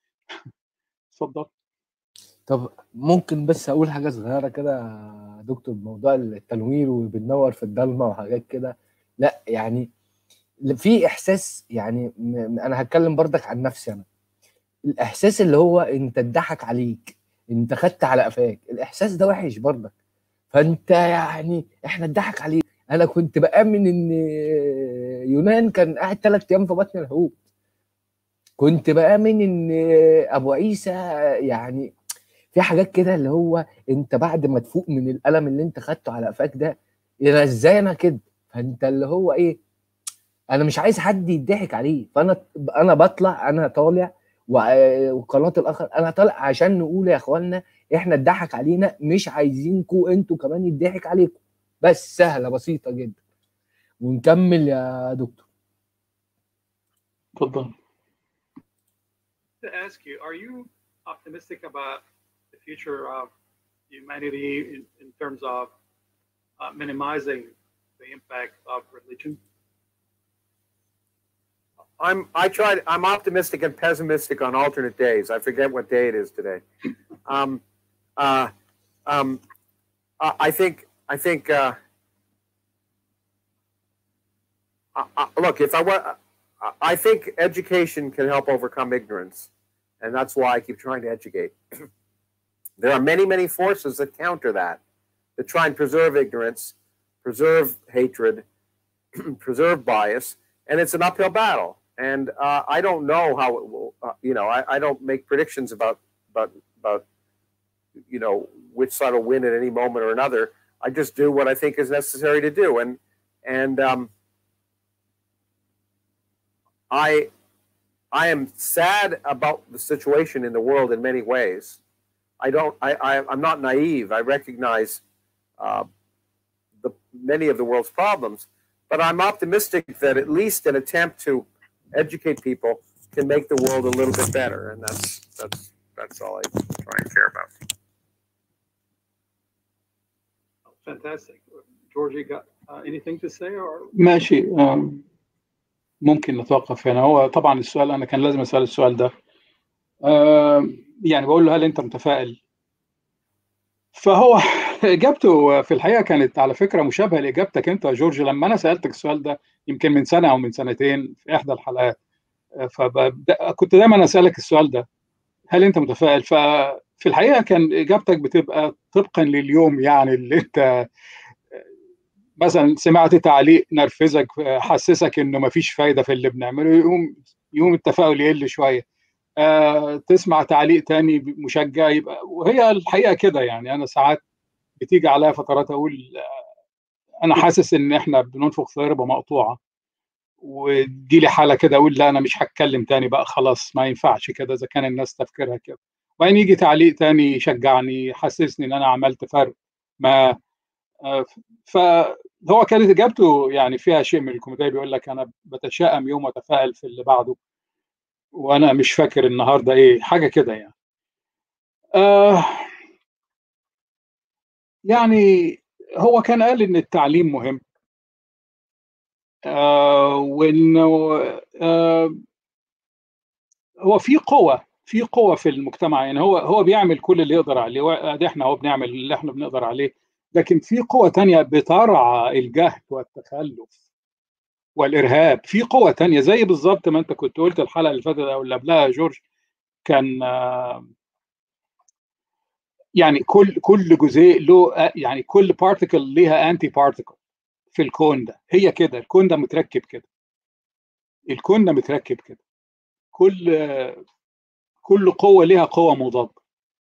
S3: اتفضل
S1: طب ممكن بس اقول حاجه صغيره كده يا دكتور بموضوع التنوير وبننور في الضلمه وحاجات كده لا يعني في احساس يعني انا هتكلم برضك عن نفسي انا الاحساس اللي هو انت اتضحك عليك انت خدت على قفاك الاحساس ده وحش برضك فانت يعني احنا اتضحك عليك انا كنت بامن ان يونان كان قاعد ثلاث ايام في بطن الحوت كنت بامن ان ابو عيسى يعني في حاجات كده اللي هو انت بعد ما تفوق من الالم اللي انت خدته على قفاك ده انا ازاي انا كده فانت اللي هو ايه انا مش عايز حد يضحك عليه فانا انا بطلع انا طالع وقناه الاخر انا طالع عشان نقول يا اخوانا احنا اتضحك علينا مش عايزينكم انتوا كمان يضحك عليكم بس سهله بسيطه جدا ونكمل يا دكتور
S3: اتفضل
S4: to ask you, are you optimistic about the future of humanity in, in terms of uh, minimizing the impact of religion?
S5: I'm I tried I'm optimistic and pessimistic on alternate days. I forget what day it is today. Um, uh, um, I think I think uh, I, look if I want I think education can help overcome ignorance, and that's why I keep trying to educate. there are many many forces that counter that, that try and preserve ignorance, preserve hatred, preserve bias, and it's an uphill battle and uh, I don't know how it will. Uh, you know, I, I, don't make predictions about about about you know which side will win at any moment or another. I just do what I think is necessary to do, and and um, I I am sad about the situation in the world in many ways. I don't. I, I am not naive. I recognize uh, the many of the world's problems, but I'm optimistic that at least an attempt to educate people can make the world a little bit better and that's that's that's all i try and care about
S4: Fantastic. Georgie, got uh, anything to say or
S3: ماشي ممكن نتوقف هنا هو طبعا السؤال انا كان لازم اسال السؤال ده يعني بقول له هل انت متفائل فهو اجابته في الحقيقه كانت على فكره مشابهه لاجابتك انت يا جورج لما انا سالتك السؤال ده يمكن من سنه او من سنتين في احدى الحلقات فكنت دايما اسالك السؤال ده هل انت متفائل ف في الحقيقه كان اجابتك بتبقى طبقا لليوم يعني اللي انت مثلا سمعت تعليق نرفزك حسسك انه ما فيش فايده في اللي بنعمله يقوم يقوم التفاؤل يقل شويه آه تسمع تعليق تاني مشجع يبقى وهي الحقيقه كده يعني انا ساعات بتيجي عليا فترات اقول آه انا حاسس ان احنا بننفخ في ربه مقطوعه وتجي لي حاله كده اقول لا انا مش هتكلم تاني بقى خلاص ما ينفعش كده اذا كان الناس تفكيرها كده وبعدين يجي تعليق تاني يشجعني يحسسني ان انا عملت فرق ما آه فهو كانت اجابته يعني فيها شيء من الكوميديا بيقول لك انا بتشائم يوم واتفائل في اللي بعده وانا مش فاكر النهارده ايه حاجه كده يعني آه يعني هو كان قال ان التعليم مهم آه وانه آه هو في قوه في قوه في المجتمع يعني هو هو بيعمل كل اللي يقدر عليه ادي احنا هو بنعمل اللي احنا بنقدر عليه لكن في قوه تانية بترعى الجهل والتخلف والارهاب في قوه تانية زي بالظبط ما انت كنت قلت الحلقه اللي فاتت او اللي قبلها جورج كان آه يعني كل كل جزيء له يعني كل بارتيكل ليها انتي بارتيكل في الكون ده هي كده الكون ده متركب كده الكون ده متركب كده كل كل قوه ليها قوه مضاده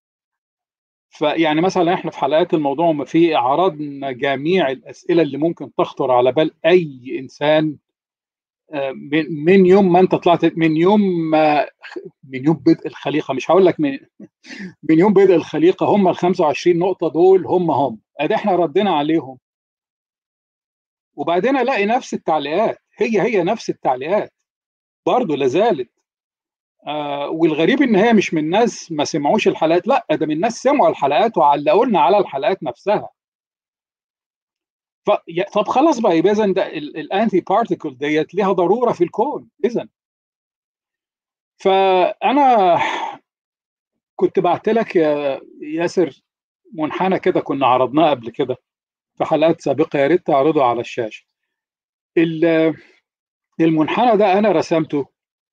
S3: فيعني مثلا احنا في حلقات الموضوع ما في عرضنا جميع الاسئله اللي ممكن تخطر على بال اي انسان من يوم ما انت طلعت من يوم ما من يوم بدء الخليقه مش هقول لك من من يوم بدء الخليقه هم ال 25 نقطه دول هم هم ادي احنا ردينا عليهم وبعدين الاقي نفس التعليقات هي هي نفس التعليقات برضه لازالت آه والغريب ان هي مش من ناس ما سمعوش الحلقات لا ده من ناس سمعوا الحلقات وعلقوا لنا على الحلقات نفسها ف... طب خلاص بقى يبقى اذا ده الانتي بارتيكل ديت ليها ضروره في الكون اذا فانا كنت بعت لك يا ياسر منحنى كده كنا عرضناه قبل كده في حلقات سابقه يا ريت تعرضه على الشاشه المنحنى ده انا رسمته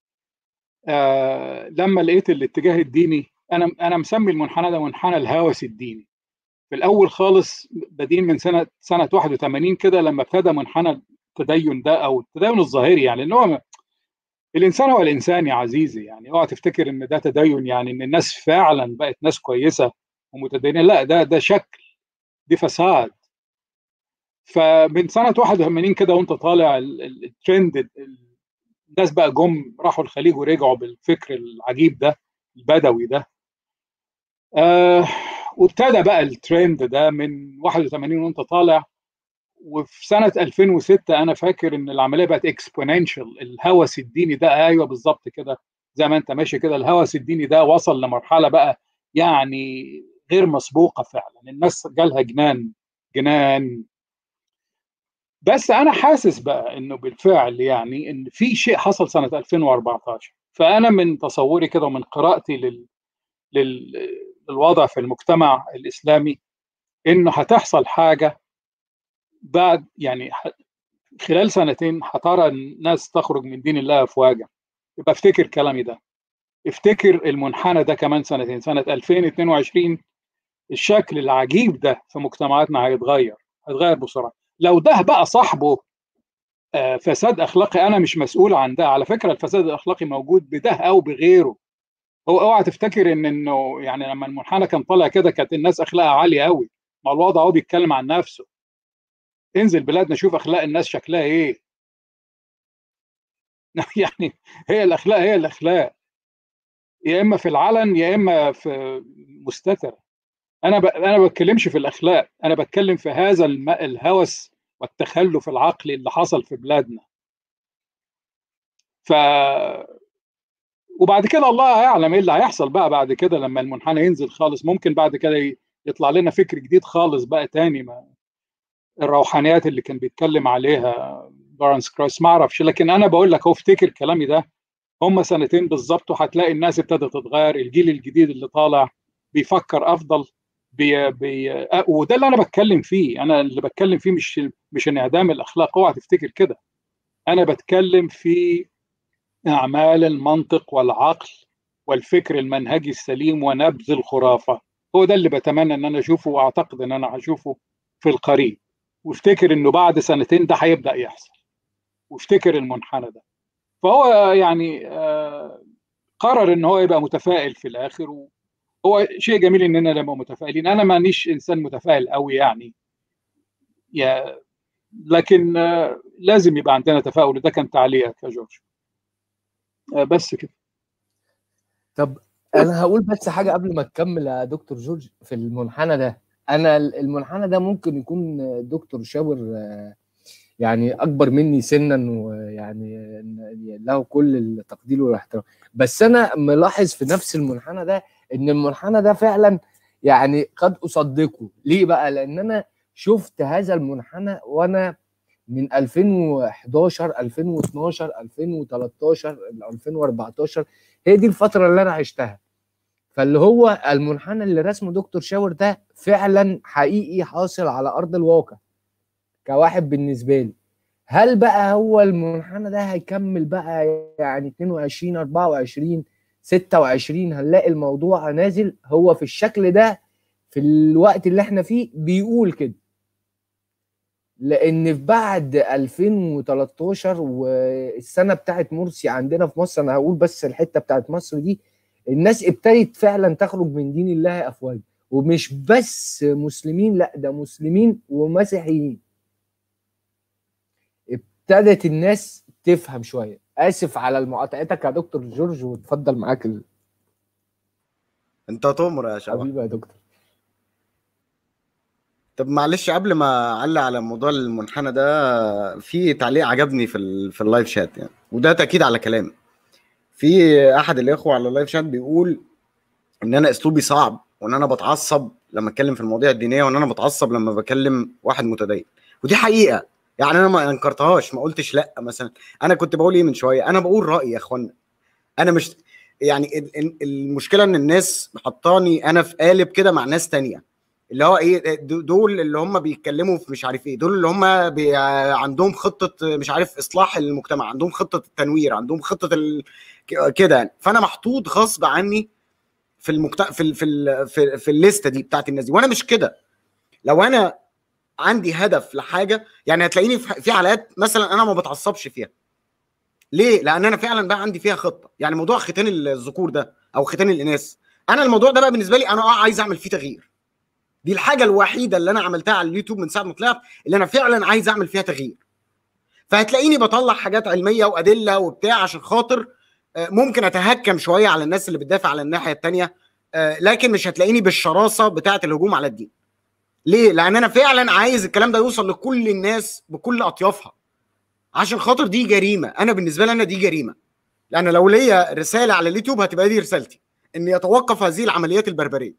S3: آه لما لقيت الاتجاه الديني انا انا مسمي المنحنى ده منحنى الهوس الديني في الاول خالص بادئين من سنه سنه 81 كده لما ابتدى منحنى التدين ده او التدين الظاهري يعني ان هو الانسان هو الانسان يا عزيزي يعني اوعى تفتكر ان ده تدين يعني ان الناس فعلا بقت ناس كويسه ومتدينه لا ده ده شكل دي فساد فمن سنه 81 كده وانت طالع الترند الناس بقى جم راحوا الخليج ورجعوا بالفكر العجيب ده البدوي ده آه وابتدى بقى الترند ده من 81 وانت طالع وفي سنه 2006 انا فاكر ان العمليه بقت اكسبوننشال الهوس الديني ده ايوه بالظبط كده زي ما انت ماشي كده الهوس الديني ده وصل لمرحله بقى يعني غير مسبوقه فعلا الناس جالها جنان جنان بس انا حاسس بقى انه بالفعل يعني ان في شيء حصل سنه 2014 فانا من تصوري كده ومن قراءتي لل... لل... للوضع في المجتمع الاسلامي انه هتحصل حاجه بعد يعني خلال سنتين هترى الناس تخرج من دين الله افواجا يبقى افتكر كلامي ده افتكر المنحنى ده كمان سنتين سنه 2022 الشكل العجيب ده في مجتمعاتنا هيتغير هيتغير بسرعه لو ده بقى صاحبه فساد اخلاقي انا مش مسؤول عن ده على فكره الفساد الاخلاقي موجود بده او بغيره هو اوعى تفتكر ان انه يعني لما المنحنى كان طالع كده كانت الناس اخلاقها عاليه قوي ما الوضع هو بيتكلم عن نفسه انزل بلادنا شوف اخلاق الناس شكلها ايه يعني هي الاخلاق هي الاخلاق يا اما في العلن يا اما في مستتر انا ب... انا ما بتكلمش في الاخلاق انا بتكلم في هذا الم... الهوس والتخلف العقلي اللي حصل في بلادنا ف وبعد كده الله يعلم ايه اللي هيحصل بقى بعد كده لما المنحنى ينزل خالص ممكن بعد كده يطلع لنا فكر جديد خالص بقى تاني ما الروحانيات اللي كان بيتكلم عليها لورنس كروس ما اعرفش لكن انا بقول لك هو افتكر كلامي ده هم سنتين بالظبط وهتلاقي الناس ابتدت تتغير الجيل الجديد اللي طالع بيفكر افضل بي بي وده اللي انا بتكلم فيه انا اللي بتكلم فيه مش مش انعدام الاخلاق اوعى تفتكر كده انا بتكلم في اعمال المنطق والعقل والفكر المنهجي السليم ونبذ الخرافه هو ده اللي بتمنى ان انا اشوفه واعتقد ان انا هشوفه في القريب وافتكر انه بعد سنتين ده هيبدا يحصل وافتكر المنحنى ده فهو يعني آه قرر ان هو يبقى متفائل في الاخر وهو شيء جميل اننا نبقى متفائلين انا مانيش انسان متفائل قوي يعني يا لكن آه لازم يبقى عندنا تفاؤل وده كان تعليقك يا جورج آه بس كده
S1: طب انا هقول بس حاجه قبل ما تكمل يا دكتور جورج في المنحنى ده انا المنحنى ده ممكن يكون دكتور شاور يعني اكبر مني سنا ويعني له كل التقدير والاحترام بس انا ملاحظ في نفس المنحنى ده ان المنحنى ده فعلا يعني قد اصدقه ليه بقى لان انا شفت هذا المنحنى وانا من 2011 2012 2013 2014 هي دي الفتره اللي انا عشتها فاللي هو المنحنى اللي رسمه دكتور شاور ده فعلا حقيقي حاصل على ارض الواقع كواحد بالنسبه لي هل بقى هو المنحنى ده هيكمل بقى يعني 22 24 26 هنلاقي الموضوع نازل هو في الشكل ده في الوقت اللي احنا فيه بيقول كده لان في بعد 2013 والسنه بتاعت مرسي عندنا في مصر انا هقول بس الحته بتاعت مصر دي الناس ابتدت فعلا تخرج من دين الله افواج ومش بس مسلمين لا ده مسلمين ومسيحيين ابتدت الناس تفهم شويه اسف على المقاطعتك يا دكتور جورج واتفضل معاك ال...
S2: انت تؤمر يا شباب
S1: حبيبي يا دكتور
S2: طب معلش قبل ما اعلق على موضوع المنحنى ده في تعليق عجبني في ال... في اللايف شات يعني وده تاكيد على كلامي في احد الاخوه على اللايف شات بيقول ان انا اسلوبي صعب وان انا بتعصب لما اتكلم في المواضيع الدينيه وان انا بتعصب لما بكلم واحد متدين ودي حقيقه يعني انا ما انكرتهاش ما قلتش لا مثلا انا كنت بقول ايه من شويه انا بقول رايي يا اخوانا انا مش يعني المشكله ان الناس حطاني انا في قالب كده مع ناس تانية اللي هو ايه دول اللي هم بيتكلموا في مش عارف ايه دول اللي هم بي عندهم خطه مش عارف اصلاح المجتمع عندهم خطه التنوير عندهم خطه ال... كده يعني فانا محطوط غصب عني في المكت... في ال... في ال... في, في الليسته دي بتاعت الناس دي وانا مش كده لو انا عندي هدف لحاجه يعني هتلاقيني في حلقات مثلا انا ما بتعصبش فيها ليه لان انا فعلا بقى عندي فيها خطه يعني موضوع ختان الذكور ده او ختان الاناث انا الموضوع ده بقى بالنسبه لي انا اه عايز اعمل فيه تغيير دي الحاجه الوحيده اللي انا عملتها على اليوتيوب من ساعه ما طلعت اللي انا فعلا عايز اعمل فيها تغيير فهتلاقيني بطلع حاجات علميه وادله وبتاع عشان خاطر ممكن اتهكم شويه على الناس اللي بتدافع على الناحيه الثانيه لكن مش هتلاقيني بالشراسه بتاعه الهجوم على الدين ليه لان انا فعلا عايز الكلام ده يوصل لكل الناس بكل اطيافها عشان خاطر دي جريمه انا بالنسبه لي انا دي جريمه لان لو ليا رساله على اليوتيوب هتبقى دي رسالتي ان يتوقف هذه العمليات البربريه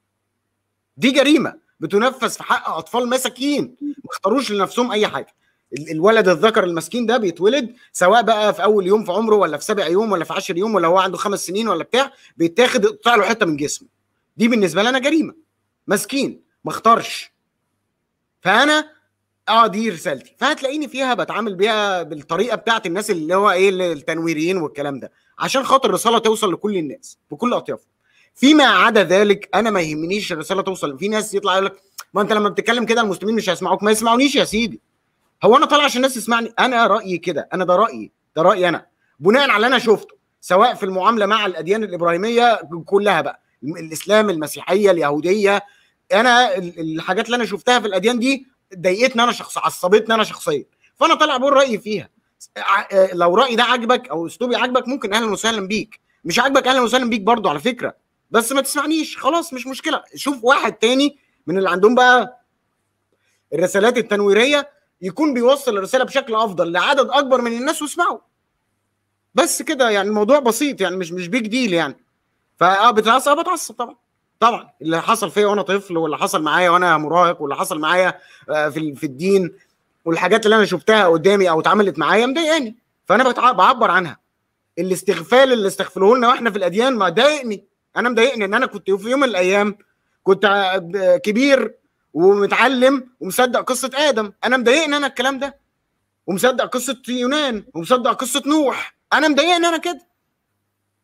S2: دي جريمه بتنفذ في حق اطفال مساكين ما اختاروش لنفسهم اي حاجه الولد الذكر المسكين ده بيتولد سواء بقى في اول يوم في عمره ولا في سابع يوم ولا في عشر يوم ولا هو عنده خمس سنين ولا بتاع بيتاخد يقطع له حته من جسمه دي بالنسبه لي انا جريمه مسكين ما اختارش فانا اه دي رسالتي فهتلاقيني فيها بتعامل بيها بالطريقه بتاعت الناس اللي هو ايه التنويريين والكلام ده عشان خاطر الرساله توصل لكل الناس بكل اطيافها فيما عدا ذلك انا ما يهمنيش الرساله توصل في ناس يطلع يقول لك ما انت لما بتتكلم كده المسلمين مش هيسمعوك ما يسمعونيش يا سيدي هو انا طالع عشان الناس تسمعني انا رايي كده انا ده رايي ده رايي انا بناء على اللي انا شفته سواء في المعامله مع الاديان الابراهيميه كلها بقى الاسلام المسيحيه اليهوديه انا الحاجات اللي انا شفتها في الاديان دي ضايقتني انا شخص عصبتني انا شخصيا فانا طالع بقول رايي فيها لو رايي ده عجبك او اسلوبي عجبك ممكن اهلا وسهلا بيك مش عاجبك اهلا وسهلا بيك برضو على فكره بس ما تسمعنيش خلاص مش مشكله شوف واحد تاني من اللي عندهم بقى الرسالات التنويريه يكون بيوصل الرساله بشكل افضل لعدد اكبر من الناس واسمعوا بس كده يعني الموضوع بسيط يعني مش مش بيج ديل يعني فاه بتعصب بتعصب طبعا طبعا اللي حصل فيا وانا طفل واللي حصل معايا وانا مراهق واللي حصل معايا في في الدين والحاجات اللي انا شفتها قدامي او اتعاملت معايا مضايقاني فانا بعبر عنها الاستغفال اللي استغفروه لنا واحنا في الاديان ما ضايقني انا مضايقني ان انا كنت في يوم من الايام كنت كبير ومتعلم ومصدق قصه ادم انا مضايقني انا الكلام ده ومصدق قصه يونان ومصدق قصه نوح انا مضايقني انا كده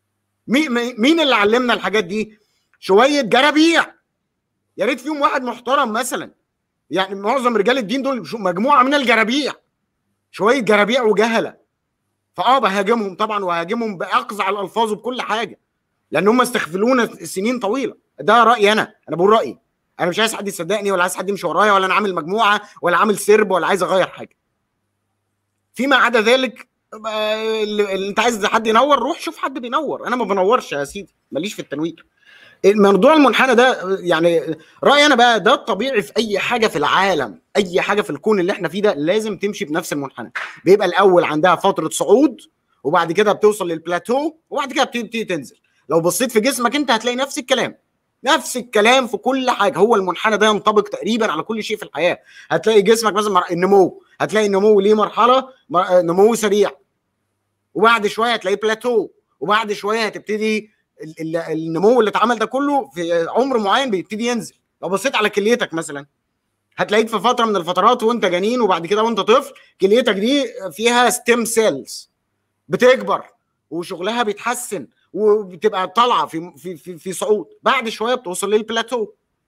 S2: مي- مي- مين اللي علمنا الحاجات دي شويه جرابيع يا ريت فيهم واحد محترم مثلا يعني معظم رجال الدين دول شو- مجموعه من الجرابيع شويه جرابيع وجهله فاه بهاجمهم طبعا وهاجمهم باقزع الالفاظ وبكل حاجه لان هم استغفلونا سنين طويله ده رايي انا انا بقول رايي انا مش عايز حد يصدقني ولا عايز حد يمشي ورايا ولا انا عامل مجموعه ولا عامل سرب ولا عايز اغير حاجه فيما عدا ذلك آه، اللي اللي انت عايز حد ينور روح شوف حد بينور انا ما بنورش يا سيدي ماليش في التنوير الموضوع المنحنى ده يعني رايي انا بقى ده الطبيعي في اي حاجه في العالم اي حاجه في الكون اللي احنا فيه ده لازم تمشي بنفس المنحنى بيبقى الاول عندها فتره صعود وبعد كده بتوصل للبلاتو وبعد كده بتبتدي تنزل لو بصيت في جسمك انت هتلاقي نفس الكلام نفس الكلام في كل حاجه هو المنحنى ده ينطبق تقريبا على كل شيء في الحياه هتلاقي جسمك مثلا مر- النمو هتلاقي النمو ليه مرحله مر- نمو سريع وبعد شويه هتلاقي بلاتو وبعد شويه هتبتدي ال- ال- النمو اللي اتعمل ده كله في عمر معين بيبتدي ينزل لو بصيت على كليتك مثلا هتلاقيك في فتره من الفترات وانت جنين وبعد كده وانت طفل كليتك دي فيها ستيم سيلز بتكبر وشغلها بيتحسن وبتبقى طالعه في في في, في صعود بعد شويه بتوصل للبلاتو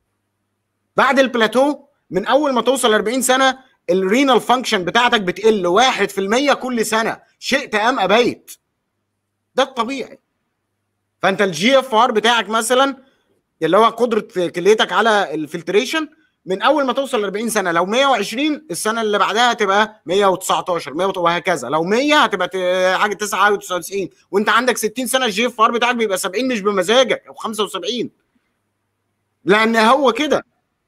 S2: بعد البلاتو من اول ما توصل 40 سنه الرينال فانكشن بتاعتك بتقل 1% كل سنه شئت ام ابيت ده الطبيعي فانت الجي اف ار بتاعك مثلا اللي هو قدره كليتك على الفلتريشن من اول ما توصل ل 40 سنه لو 120 السنه اللي بعدها هتبقى 119 100 وهكذا لو 100 هتبقى ت- حاجه 99 وانت عندك 60 سنه الجي اف ار بتاعك بيبقى 70 مش بمزاجك او 75 لان هو كده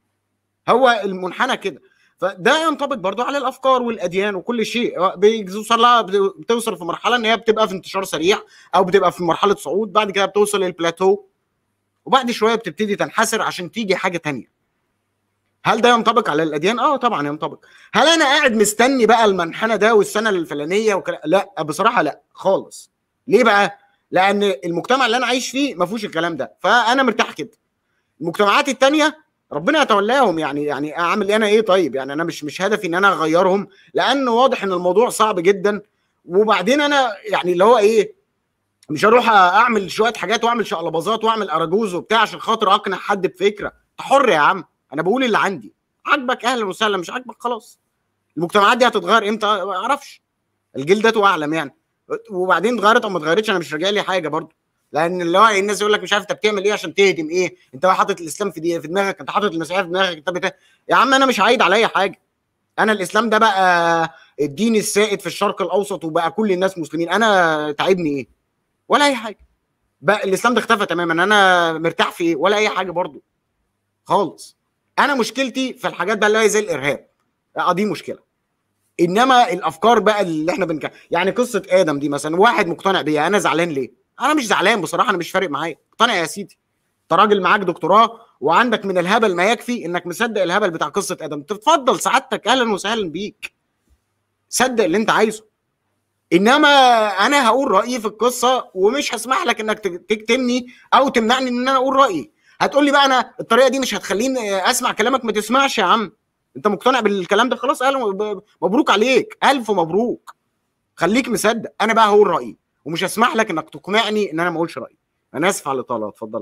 S2: هو المنحنى كده فده ينطبق برضو على الافكار والاديان وكل شيء بيوصل لها بتوصل في مرحله ان هي بتبقى في انتشار سريع او بتبقى في مرحله صعود بعد كده بتوصل للبلاتو وبعد شويه بتبتدي تنحسر عشان تيجي حاجه تانية هل ده ينطبق على الاديان اه طبعا ينطبق هل انا قاعد مستني بقى المنحنى ده والسنه الفلانيه وكلا... لا بصراحه لا خالص ليه بقى لان المجتمع اللي انا عايش فيه ما فيهوش الكلام ده فانا مرتاح كده المجتمعات التانية ربنا يتولاهم يعني يعني اعمل انا ايه طيب يعني انا مش مش هدفي ان انا اغيرهم لان واضح ان الموضوع صعب جدا وبعدين انا يعني اللي هو ايه مش هروح اعمل شويه حاجات واعمل شقلباظات واعمل اراجوز وبتاع عشان خاطر اقنع حد بفكره انت حر يا عم انا بقول اللي عندي عاجبك اهلا وسهلا مش عاجبك خلاص المجتمعات دي هتتغير امتى ما اعرفش الجيل ده اعلم يعني وبعدين اتغيرت او ما اتغيرتش انا مش راجع لي حاجه برضه لان اللي هو الناس يقول لك مش عارف انت بتعمل ايه عشان تهدم ايه انت بقى حاطط الاسلام في دي في دماغك انت حاطط المسيحيه في دماغك انت بتا... يا عم انا مش عايد عليا حاجه انا الاسلام ده بقى الدين السائد في الشرق الاوسط وبقى كل الناس مسلمين انا تعبني ايه ولا اي حاجه بقى الاسلام ده اختفى تماما انا مرتاح في ايه ولا اي حاجه برضو خالص انا مشكلتي في الحاجات بقى اللي هي زي الارهاب اه دي مشكله انما الافكار بقى اللي احنا بنك يعني قصه ادم دي مثلا واحد مقتنع بيها انا زعلان ليه انا مش زعلان بصراحه انا مش فارق معايا اقتنع يا سيدي انت راجل معاك دكتوراه وعندك من الهبل ما يكفي انك مصدق الهبل بتاع قصه ادم تتفضل سعادتك اهلا وسهلا بيك صدق اللي انت عايزه انما انا هقول رايي في القصه ومش هسمح لك انك تكتمني او تمنعني ان انا اقول رايي هتقول لي بقى انا الطريقه دي مش هتخليني اسمع كلامك ما تسمعش يا عم انت مقتنع بالكلام ده خلاص اهلا مبروك عليك الف مبروك خليك مصدق انا بقى هقول رايي ومش هسمح لك انك تقنعني ان انا ما اقولش رايي انا اسف على الاطاله اتفضلوا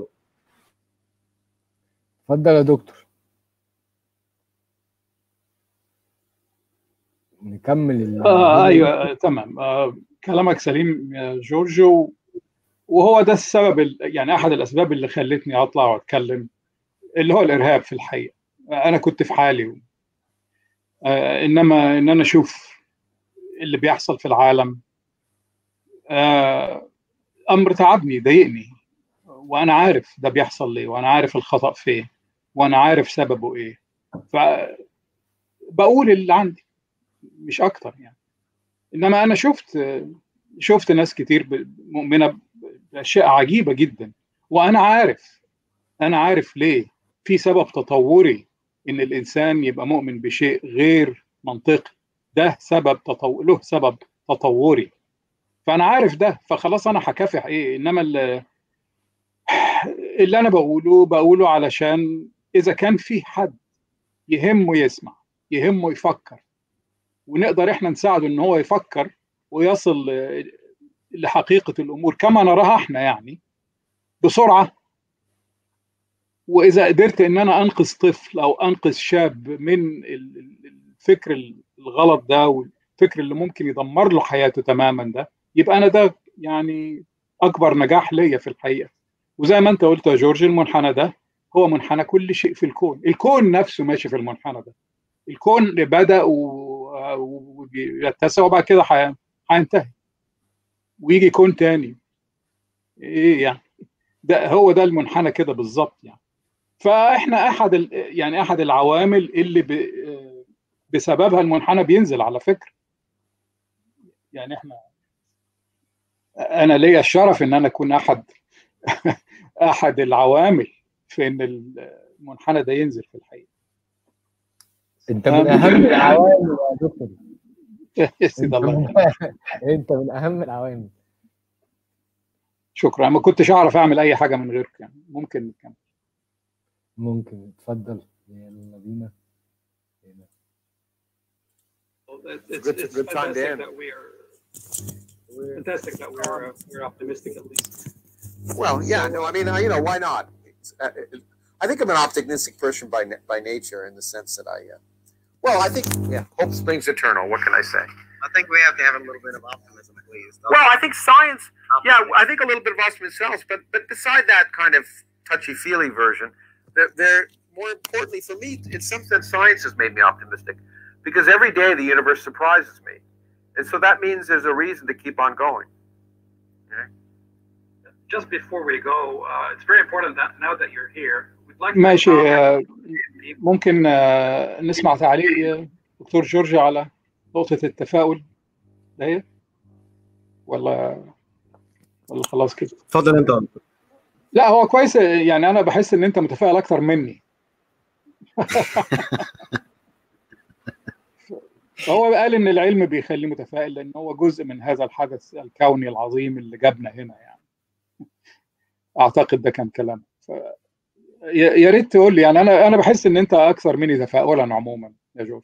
S1: اتفضل يا دكتور نكمل
S3: آه ايوه تمام آه كلامك سليم يا جورجو وهو ده السبب يعني احد الاسباب اللي خلتني اطلع واتكلم اللي هو الارهاب في الحقيقه انا كنت في حالي آه انما ان انا اشوف اللي بيحصل في العالم آه امر تعبني ضايقني وانا عارف ده بيحصل ليه وانا عارف الخطا فين وانا عارف سببه ايه ف بقول اللي عندي مش اكتر يعني انما انا شفت شفت ناس كتير مؤمنه باشياء عجيبه جدا وانا عارف انا عارف ليه في سبب تطوري ان الانسان يبقى مؤمن بشيء غير منطقي ده سبب تطو... له سبب تطوري فانا عارف ده فخلاص انا هكافح ايه انما اللي, اللي انا بقوله بقوله علشان اذا كان في حد يهمه يسمع يهمه يفكر ونقدر احنا نساعده ان هو يفكر ويصل لحقيقه الامور كما نراها احنا يعني بسرعه واذا قدرت ان انا انقذ طفل او انقذ شاب من الفكر الغلط ده والفكر اللي ممكن يدمر له حياته تماما ده يبقى انا ده يعني اكبر نجاح ليا في الحقيقه وزي ما انت قلت يا جورج المنحنى ده هو منحنى كل شيء في الكون الكون نفسه ماشي في المنحنى ده الكون بدا ويتسع وبعد كده هينتهي ويجي كون تاني ايه يعني ده هو ده المنحنى كده بالظبط يعني فاحنا احد يعني احد العوامل اللي ب بسببها المنحنى بينزل على فكره يعني احنا انا ليا الشرف ان انا اكون احد احد العوامل في ان المنحنى ده ينزل في الحقيقه
S1: انت من اهم العوامل يا دكتور
S3: يا سيدي الله
S1: انت من اهم العوامل
S3: شكرا ما كنتش اعرف اعمل اي حاجه من غيرك يعني ممكن نكمل
S1: ممكن اتفضل يلا بينا
S4: It's, good, it's good fantastic that we are fantastic that we're uh, we're optimistic at least.
S7: Well, yeah, no, I mean, uh, you know, why not? Uh, I think I'm an optimistic person by by nature, in the sense that I, uh, well, I think, yeah,
S6: hope springs eternal. What can I say?
S8: I think we have to have a little bit of optimism, please.
S6: Well, I think science, yeah, I think a little bit of optimism sells, but but beside that kind of touchy feely version, there, there more importantly for me, in some sense, science has made me optimistic because every day the universe surprises me. And so that means there's a reason to keep on going.
S4: Okay? Just before we go, uh, it's very important that now that you're here, we'd like
S3: ماشي آه، ممكن آه، نسمع تعليق دكتور جورج على نقطة التفاؤل ده ولا ولا خلاص كده
S2: اتفضل انت
S3: لا هو كويس يعني انا بحس ان انت متفائل اكتر مني هو قال ان العلم بيخليه متفائل لان هو جزء من هذا الحدث الكوني العظيم اللي جابنا هنا يعني اعتقد ده كان كلام ف... يا ريت تقول لي يعني انا انا بحس ان انت اكثر مني تفاؤلا عموما يا جورج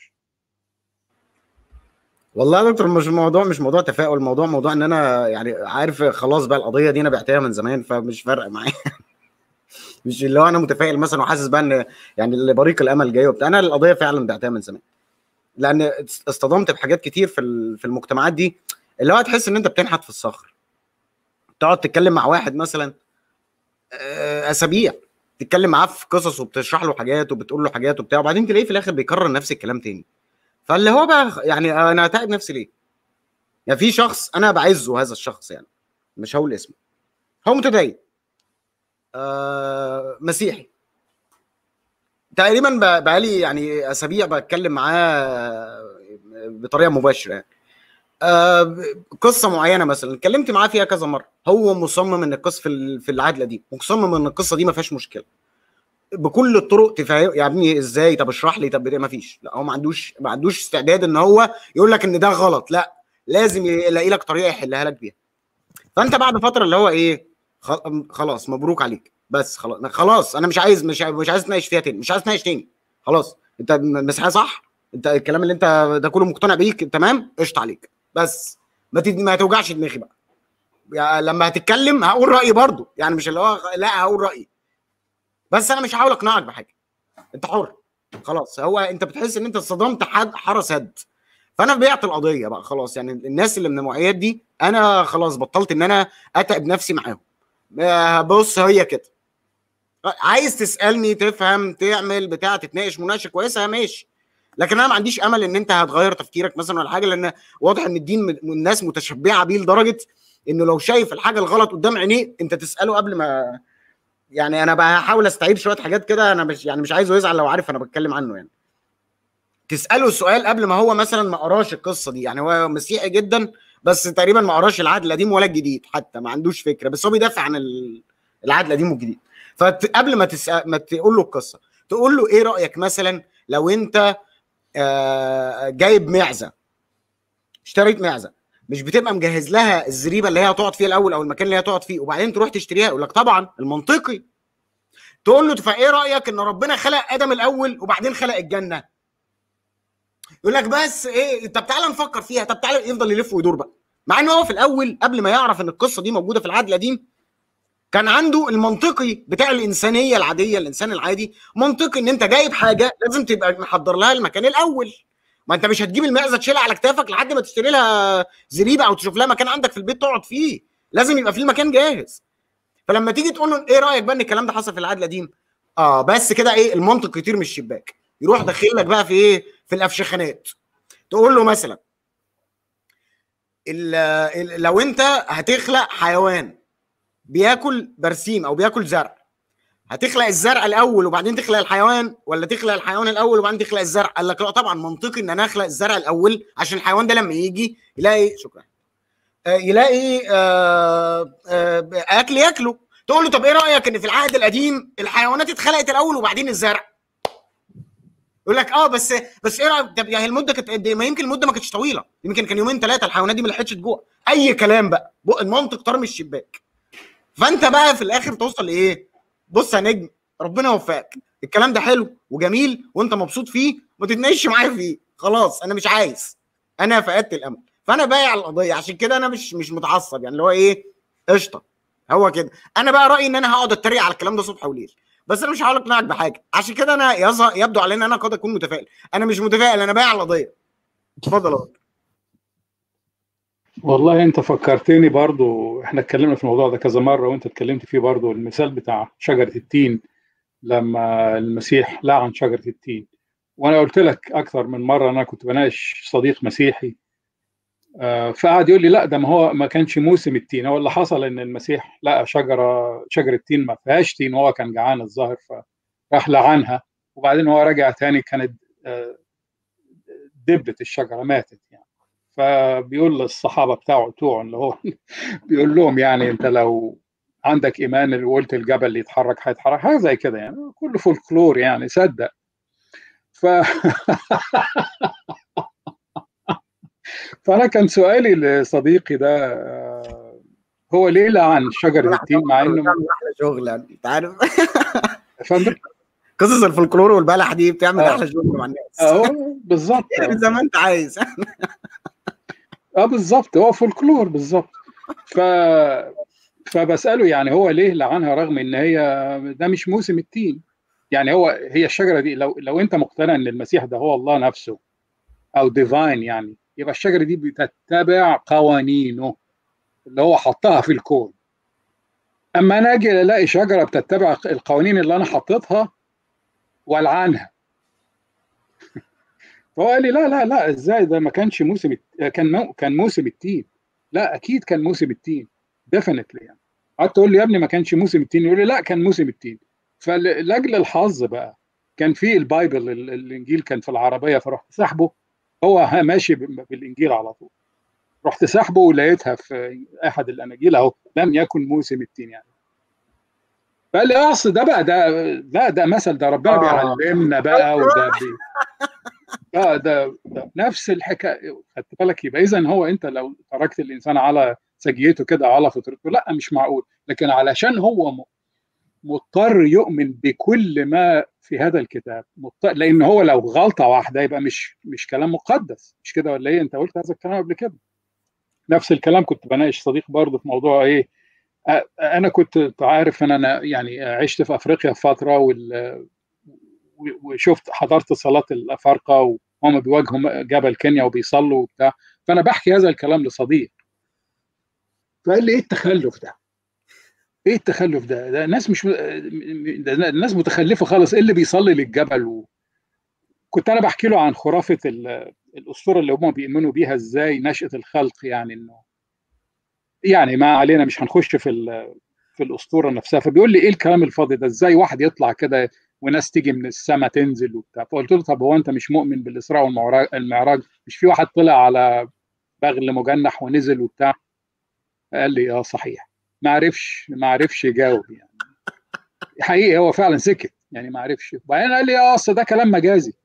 S2: والله يا دكتور مش الموضوع مش موضوع تفاؤل الموضوع موضوع ان انا يعني عارف خلاص بقى القضيه دي انا بعتها من زمان فمش فارقه معايا مش اللي هو انا متفائل مثلا وحاسس بقى ان يعني اللي بريق الامل جاي وبتاع انا القضيه فعلا بعتها من زمان لان اصطدمت بحاجات كتير في في المجتمعات دي اللي هو تحس ان انت بتنحت في الصخر تقعد تتكلم مع واحد مثلا اسابيع تتكلم معاه في قصص وبتشرح له حاجات وبتقول له حاجات وبتاع وبعدين تلاقيه في الاخر بيكرر نفس الكلام تاني فاللي هو بقى يعني انا هتعب نفسي ليه؟ يعني في شخص انا بعزه هذا الشخص يعني مش هقول اسمه هو متدين آه مسيحي تقريبا بقالي يعني اسابيع بتكلم معاه بطريقه مباشره يعني آه قصه معينه مثلا اتكلمت معاه فيها كذا مره هو مصمم ان القصه في في العدله دي مصمم ان القصه دي ما فيهاش مشكله بكل الطرق تفهم يا ابني ازاي طب اشرح لي طب ما فيش لا هو ما عندوش ما عندوش استعداد ان هو يقول لك ان ده غلط لا لازم يلاقي لك طريقه يحلها لك بيها فانت بعد فتره اللي هو ايه خلاص مبروك عليك بس خلاص خلاص انا مش عايز مش مش عايز اتناقش فيها تاني مش عايز اتناقش تاني خلاص انت مسحها صح انت الكلام اللي انت ده كله مقتنع بيك تمام قشطه عليك بس ما تد... ما توجعش دماغي بقى يعني لما هتتكلم هقول رايي برضو يعني مش اللي هو لا هقول رايي بس انا مش هحاول اقنعك بحاجه انت حر خلاص هو انت بتحس ان انت اتصدمت حد حرس هد فانا بعت القضيه بقى خلاص يعني الناس اللي من النوعيات دي انا خلاص بطلت ان انا اتعب نفسي معاهم بص هي كده عايز تسالني تفهم تعمل بتاع تتناقش مناقشه كويسه ماشي لكن انا ما عنديش امل ان انت هتغير تفكيرك مثلا ولا حاجه لان واضح ان الدين الناس متشبعه بيه لدرجه انه لو شايف الحاجه الغلط قدام عينيه انت تساله قبل ما يعني انا بحاول استعيد شويه حاجات كده انا مش يعني مش عايزه يزعل لو عارف انا بتكلم عنه يعني تساله السؤال قبل ما هو مثلا ما قراش القصه دي يعني هو مسيحي جدا بس تقريبا ما قراش العهد القديم ولا الجديد حتى ما عندوش فكره بس هو بيدافع عن العهد القديم والجديد فقبل ما تسأل ما تقول له القصه تقول له ايه رايك مثلا لو انت آه جايب معزه اشتريت معزه مش بتبقى مجهز لها الزريبه اللي هي هتقعد فيها الاول او المكان اللي هي هتقعد فيه وبعدين تروح تشتريها يقول لك طبعا المنطقي تقول له فايه رايك ان ربنا خلق ادم الاول وبعدين خلق الجنه يقول لك بس ايه طب تعالى نفكر فيها طب تعالى يفضل يلف ويدور بقى مع ان هو في الاول قبل ما يعرف ان القصه دي موجوده في العهد القديم كان عنده المنطقي بتاع الانسانيه العاديه الانسان العادي منطقي ان انت جايب حاجه لازم تبقى محضر لها المكان الاول ما انت مش هتجيب المعزه تشيلها على كتافك لحد ما تشتري لها زريبه او تشوف لها مكان عندك في البيت تقعد فيه لازم يبقى في المكان جاهز فلما تيجي تقول له ايه رايك بقى ان الكلام ده حصل في العهد القديم اه بس كده ايه المنطق يطير من الشباك يروح داخل لك بقى في ايه في الافشخانات تقول له مثلا ال ال لو انت هتخلق حيوان بياكل برسيم او بياكل زرع هتخلق الزرع الاول وبعدين تخلق الحيوان ولا تخلق الحيوان الاول وبعدين تخلق الزرع قال لك لا طبعا منطقي ان انا اخلق الزرع الاول عشان الحيوان ده لما يجي يلاقي شكرا آه يلاقي آه آه اكل ياكله تقول له طب ايه رايك ان في العهد القديم الحيوانات اتخلقت الاول وبعدين الزرع يقول لك اه بس بس ايه رايك طب يعني المده كانت قد ايه ما يمكن المده ما كانتش طويله يمكن كان يومين ثلاثه الحيوانات دي ما لحقتش تجوع اي كلام بقى المنطق طار من الشباك فانت بقى في الاخر توصل لايه بص يا نجم ربنا يوفقك الكلام ده حلو وجميل وانت مبسوط فيه ما تتناقش معايا فيه خلاص انا مش عايز انا فقدت الامل فانا بايع القضيه عشان كده انا مش مش متعصب يعني اللي هو ايه قشطه هو كده انا بقى رايي ان انا هقعد اتريق على الكلام ده صبح وليل بس انا مش هحاول اقنعك بحاجه عشان كده انا يبدو علي ان انا قد اكون متفائل انا مش متفائل انا بايع القضيه اتفضل اهو
S3: والله انت فكرتني برضو احنا اتكلمنا في الموضوع ده كذا مره وانت اتكلمت فيه برضو المثال بتاع شجره التين لما المسيح لعن شجره التين وانا قلت لك اكثر من مره انا كنت بناقش صديق مسيحي آه فقعد يقول لي لا ده ما هو ما كانش موسم التين هو اللي حصل ان المسيح لقى شجره شجره تين ما فيهاش تين وهو كان جعان الظاهر فراح لعنها وبعدين هو رجع تاني كانت آه دبت الشجره ماتت يعني فبيقول للصحابه بتاعه بتوعه اللي هو بيقول لهم يعني انت لو عندك ايمان اللي قلت الجبل اللي يتحرك هيتحرك حاجه زي كده يعني كله فولكلور يعني صدق ف فانا كان سؤالي لصديقي ده هو ليه لعن شجر التين مع انه
S2: احلى شغل يعني انت عارف
S3: فندم
S2: قصص الفولكلور والبلح دي بتعمل احلى شغل مع الناس
S3: اهو بالظبط
S2: زي ما انت عايز
S3: اه بالظبط هو فولكلور بالظبط ف فبساله يعني هو ليه لعنها رغم ان هي ده مش موسم التين يعني هو هي الشجره دي لو لو انت مقتنع ان المسيح ده هو الله نفسه او ديفاين يعني يبقى الشجره دي بتتبع قوانينه اللي هو حطها في الكون اما انا اجي الاقي شجره بتتبع القوانين اللي انا حطيتها والعنها فهو قال لي لا لا لا ازاي ده ما كانش موسم كان مو كان موسم التين لا اكيد كان موسم التين ديفينتلي يعني قعدت تقول لي يا ابني ما كانش موسم التين يقول لي لا كان موسم التين فلاجل الحظ بقى كان في البايبل الانجيل كان في العربيه فرحت سحبه هو ماشي بالانجيل على طول رحت سحبه ولقيتها في احد الاناجيل اهو لم يكن موسم التين يعني فقال لي اصل ده بقى ده لا ده مثل ده ربنا آه. بيعلمنا بقى وده بي اه ده, ده نفس الحكايه خدت بالك يبقى اذا هو انت لو تركت الانسان على سجيته كده على فطرته لا مش معقول لكن علشان هو مضطر يؤمن بكل ما في هذا الكتاب مضطر لان هو لو غلطه واحده يبقى مش مش كلام مقدس مش كده ولا ايه انت قلت هذا الكلام قبل كده نفس الكلام كنت بناقش صديق برضه في موضوع ايه انا كنت عارف ان انا يعني عشت في افريقيا فتره وال وشفت حضرت صلاه الافارقه وهم بيواجهوا جبل كينيا وبيصلوا وبتاع فانا بحكي هذا الكلام لصديق فقال لي ايه التخلف ده؟ ايه التخلف ده؟ ده الناس مش ده الناس متخلفه خالص ايه اللي بيصلي للجبل و... كنت انا بحكي له عن خرافه الاسطوره اللي هم بيؤمنوا بيها ازاي نشاه الخلق يعني انه يعني ما علينا مش هنخش في في الاسطوره نفسها فبيقول لي ايه الكلام الفاضي ده ازاي واحد يطلع كده وناس تيجي من السماء تنزل وبتاع فقلت له طب هو انت مش مؤمن بالاسراء والمعراج مش في واحد طلع على بغل مجنح ونزل وبتاع قال لي اه صحيح ما عرفش ما عرفش يجاوب يعني حقيقي هو فعلا سكت يعني ما عرفش وبعدين قال لي اه اصل ده كلام مجازي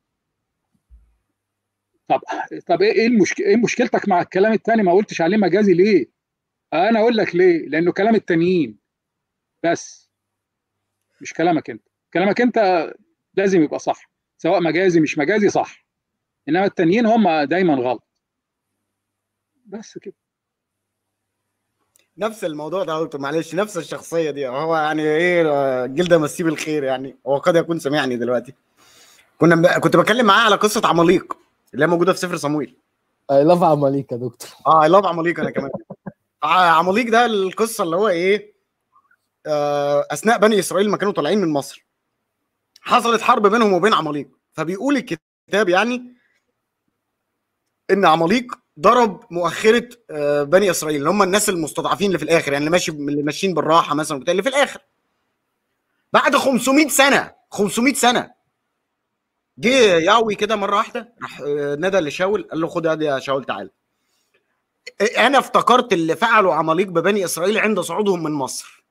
S3: طب طب ايه المشكله ايه مشكلتك مع الكلام الثاني ما قلتش عليه مجازي ليه انا اقول لك ليه لانه كلام التانيين بس مش كلامك انت كلامك انت لازم يبقى صح سواء مجازي مش مجازي صح انما التانيين هم دايما غلط بس كده
S2: نفس الموضوع ده يا دكتور معلش نفس الشخصيه دي هو يعني ايه آه، جلده مسيه بالخير يعني هو قد يكون سمعني دلوقتي كنا ب... كنت بتكلم معاه على قصه عماليق اللي هي موجوده في سفر صمويل
S1: اي لاف عماليك يا دكتور
S2: اه اي لاف عماليق انا كمان ع- عماليق ده القصه اللي هو ايه آه اثناء بني اسرائيل لما كانوا طالعين من مصر حصلت حرب بينهم وبين عماليق فبيقول الكتاب يعني ان عماليق ضرب مؤخره آه، بني اسرائيل اللي هم الناس المستضعفين اللي في الاخر يعني اللي ماشي اللي ماشيين بالراحه مثلا وبتاع اللي في الاخر بعد 500 سنه 500 سنه جه ياوي كده مره واحده راح آه، نادى لشاول قال له خد ادي يا شاول تعالى انا افتكرت اللي فعله عماليق ببني اسرائيل عند صعودهم من مصر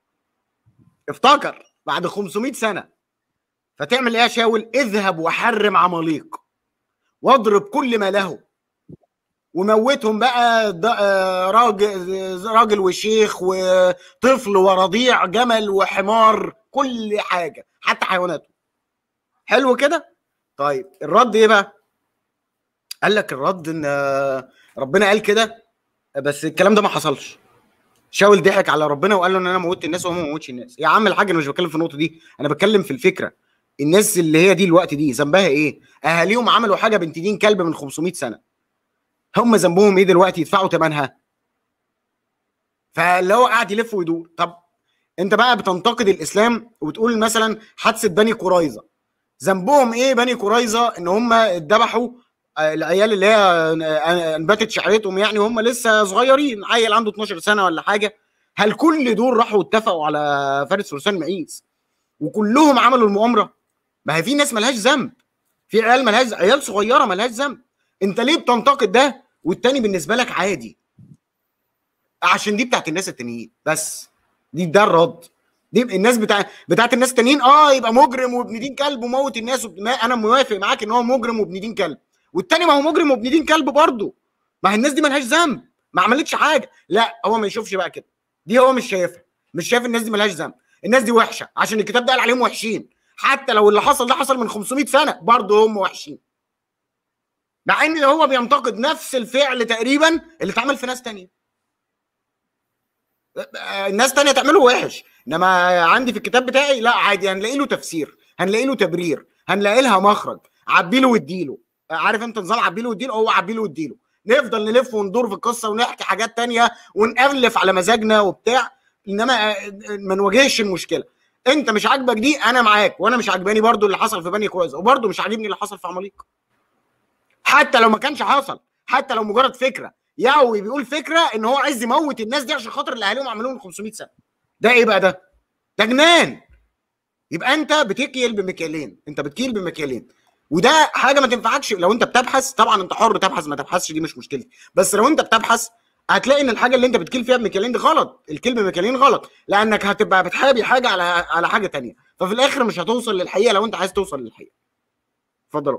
S2: افتكر بعد 500 سنه فتعمل ايه يا شاول اذهب وحرم عماليق واضرب كل ما له وموتهم بقى د- آه، راجل راجل وشيخ وطفل ورضيع جمل وحمار كل حاجه حتى حيواناته حلو كده طيب الرد ايه بقى قال لك الرد ان آه، ربنا قال كده بس الكلام ده ما حصلش شاول ضحك على ربنا وقال له ان انا موتت الناس وهو ما موتش الناس يا عم الحاج انا مش بتكلم في النقطه دي انا بتكلم في الفكره الناس اللي هي دي الوقت دي ذنبها ايه اهاليهم عملوا حاجه بنت دين كلب من 500 سنه هم ذنبهم ايه دلوقتي يدفعوا ثمنها فاللي هو قاعد يلف ويدور طب انت بقى بتنتقد الاسلام وبتقول مثلا حادثه بني قريظه ذنبهم ايه بني قريظه ان هم اتذبحوا آه، العيال اللي هي آه، انبتت شعرتهم يعني هم لسه صغيرين عيل عنده 12 سنه ولا حاجه هل كل دول راحوا اتفقوا على فارس فرسان معيز وكلهم عملوا المؤامره ما هي في ناس ملهاش ذنب في عيال ملهاش عيال صغيره ملهاش ذنب انت ليه بتنتقد ده والتاني بالنسبه لك عادي عشان دي بتاعت الناس التانيين بس دي ده الرد دي الناس بتاع بتاعت الناس التانيين اه يبقى مجرم وابن دين كلب وموت الناس وب... ما انا موافق معاك ان هو مجرم وابن دين كلب والتاني ما هو مجرم وابن دين كلب برضه ما هي الناس دي ملهاش ذنب ما عملتش حاجه لا هو ما يشوفش بقى كده دي هو مش شايفها مش شايف الناس دي ملهاش ذنب الناس دي وحشه عشان الكتاب ده قال عليهم وحشين حتى لو اللي حصل ده حصل من 500 سنه برضه هم وحشين مع ان هو بينتقد نفس الفعل تقريبا اللي اتعمل في ناس تانية الناس تانية تعمله وحش انما عندي في الكتاب بتاعي لا عادي هنلاقي له تفسير هنلاقي له تبرير هنلاقي لها مخرج عبيله واديله عارف انت نظام عبيله واديله هو عبيله واديله نفضل نلف وندور في القصه ونحكي حاجات تانية ونألف على مزاجنا وبتاع انما ما نواجهش المشكله انت مش عاجبك دي انا معاك وانا مش عاجباني برضو اللي حصل في بني قريظه وبرضو مش عاجبني اللي حصل في عماليق حتى لو ما كانش حصل حتى لو مجرد فكره ياوي بيقول فكره ان هو عايز يموت الناس دي عشان خاطر اللي اهاليهم عملوه من 500 سنه ده ايه بقى ده ده جنان يبقى انت بتكيل بمكيالين انت بتكيل بمكيالين وده حاجه ما تنفعكش لو انت بتبحث طبعا انت حر تبحث ما تبحثش دي مش مشكلتي بس لو انت بتبحث هتلاقي ان الحاجه اللي انت بتكيل فيها بمكيالين دي غلط الكيل بمكيالين غلط لانك هتبقى بتحابي حاجه على على حاجه تانية ففي الاخر مش هتوصل للحقيقه لو انت عايز توصل للحقيقه اتفضلوا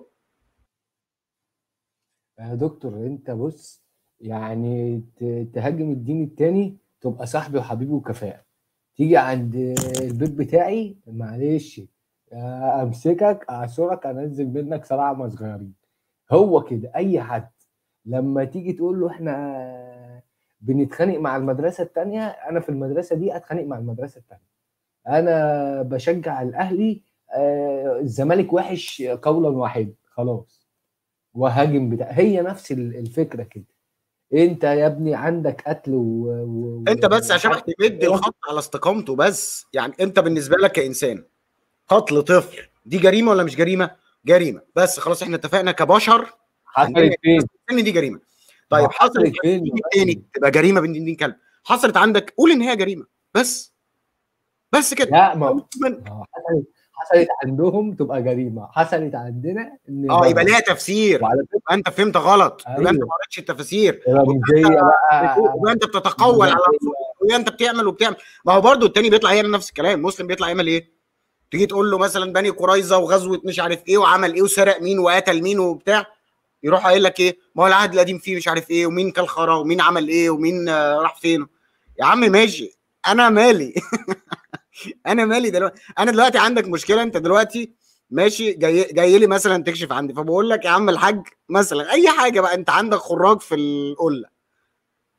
S1: يا دكتور انت بص يعني ت- تهاجم الدين التاني تبقى صاحبي وحبيبي وكفاءة تيجي عند البيت بتاعي معلش آه، امسكك اعصرك انزل منك سبعة صغيرين هو كده اي حد لما تيجي تقول له احنا بنتخانق مع المدرسة التانية انا في المدرسة دي اتخانق مع المدرسة التانية انا بشجع الاهلي آه، الزمالك وحش قولا واحدا خلاص وهاجم بتاع هي نفس ال- الفكره كده انت يا ابني عندك قتل و... و...
S2: انت بس عشان
S1: وحرق.
S2: تمد الخط على استقامته بس يعني انت بالنسبه لك كانسان قتل طفل دي جريمه ولا مش جريمه؟ جريمه بس خلاص احنا اتفقنا كبشر
S1: حصلت فين؟
S2: ان دي جريمه طيب
S1: حصلت
S2: حصلت
S1: فين؟
S2: دي تاني تبقى جريمه بنت دين كلب حصلت عندك قول ان هي جريمه بس بس كده
S1: لا ما
S2: من-
S1: ما حصلت حصلت عندهم تبقى جريمه حصلت عندنا ان
S2: اه يبقى ليها تفسير
S1: وعلى فكره
S2: يبقى انت فهمت غلط يبقى انت
S1: أيوة.
S2: ما قريتش التفاسير
S1: رمزيه بقى
S2: يبقى انت بتتقول على ويبقى انت بتعمل وبتعمل ما هو برضو التاني بيطلع يعمل نفس الكلام مسلم بيطلع يعمل ايه تيجي تقول له مثلا بني قريظه وغزوه مش عارف ايه وعمل ايه وسرق مين وقتل مين وبتاع يروح قايل لك ايه ما هو العهد القديم فيه مش عارف ايه ومين كل خرا ومين عمل ايه ومين آه، راح فين يا عم ماشي انا مالي انا مالي دلوقتي انا دلوقتي عندك مشكله انت دلوقتي ماشي جاي جاي لي مثلا تكشف عندي فبقول لك يا عم الحاج مثلا اي حاجه بقى انت عندك خراج في القله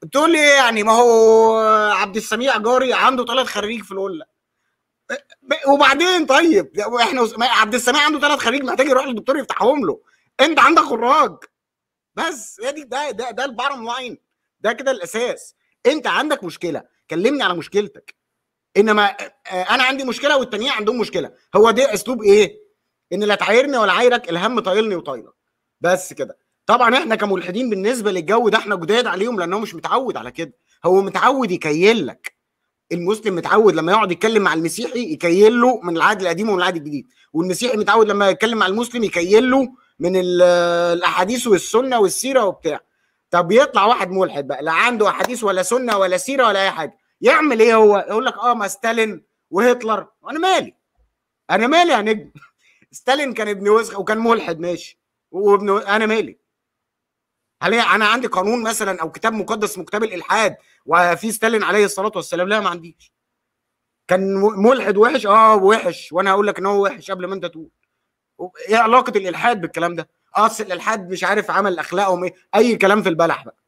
S2: بتقول لي ايه يعني ما هو عبد السميع جاري عنده ثلاث خريج في القله ب- وبعدين طيب احنا وس- ما عبد السميع عنده ثلاث خريج محتاج يروح للدكتور يفتحهم له انت عندك خراج بس هي دي ده ده ده البارم لاين ده كده الاساس انت عندك مشكله كلمني على مشكلتك انما آه، انا عندي مشكله والتانيين عندهم مشكله هو ده اسلوب ايه ان لا تعايرني ولا عايرك الهم طايلني وطايلك بس كده طبعا احنا كملحدين بالنسبه للجو ده احنا جداد عليهم لانه مش متعود على كده هو متعود يكيل لك المسلم متعود لما يقعد يتكلم مع المسيحي يكيل له من العهد القديم ومن العهد الجديد والمسيحي متعود لما يتكلم مع المسلم يكيل له من ال- الاحاديث والسنه والسيره وبتاع طب يطلع واحد ملحد بقى لا عنده احاديث ولا سنه ولا سيره ولا اي حاجه يعمل ايه هو يقول لك اه ما ستالين وهتلر انا مالي انا مالي يا نجم ستالين كان ابن وسخ وكان ملحد ماشي وابن انا مالي هل هي- انا عندي قانون مثلا او كتاب مقدس اسمه كتاب الالحاد وفي ستالين عليه الصلاه والسلام لا ما عنديش كان م- ملحد وحش اه وحش وانا هقول لك ان هو وحش قبل ما انت تقول ايه علاقه الالحاد بالكلام ده اصل الالحاد مش عارف عمل اخلاقهم ايه اي كلام في البلح بقى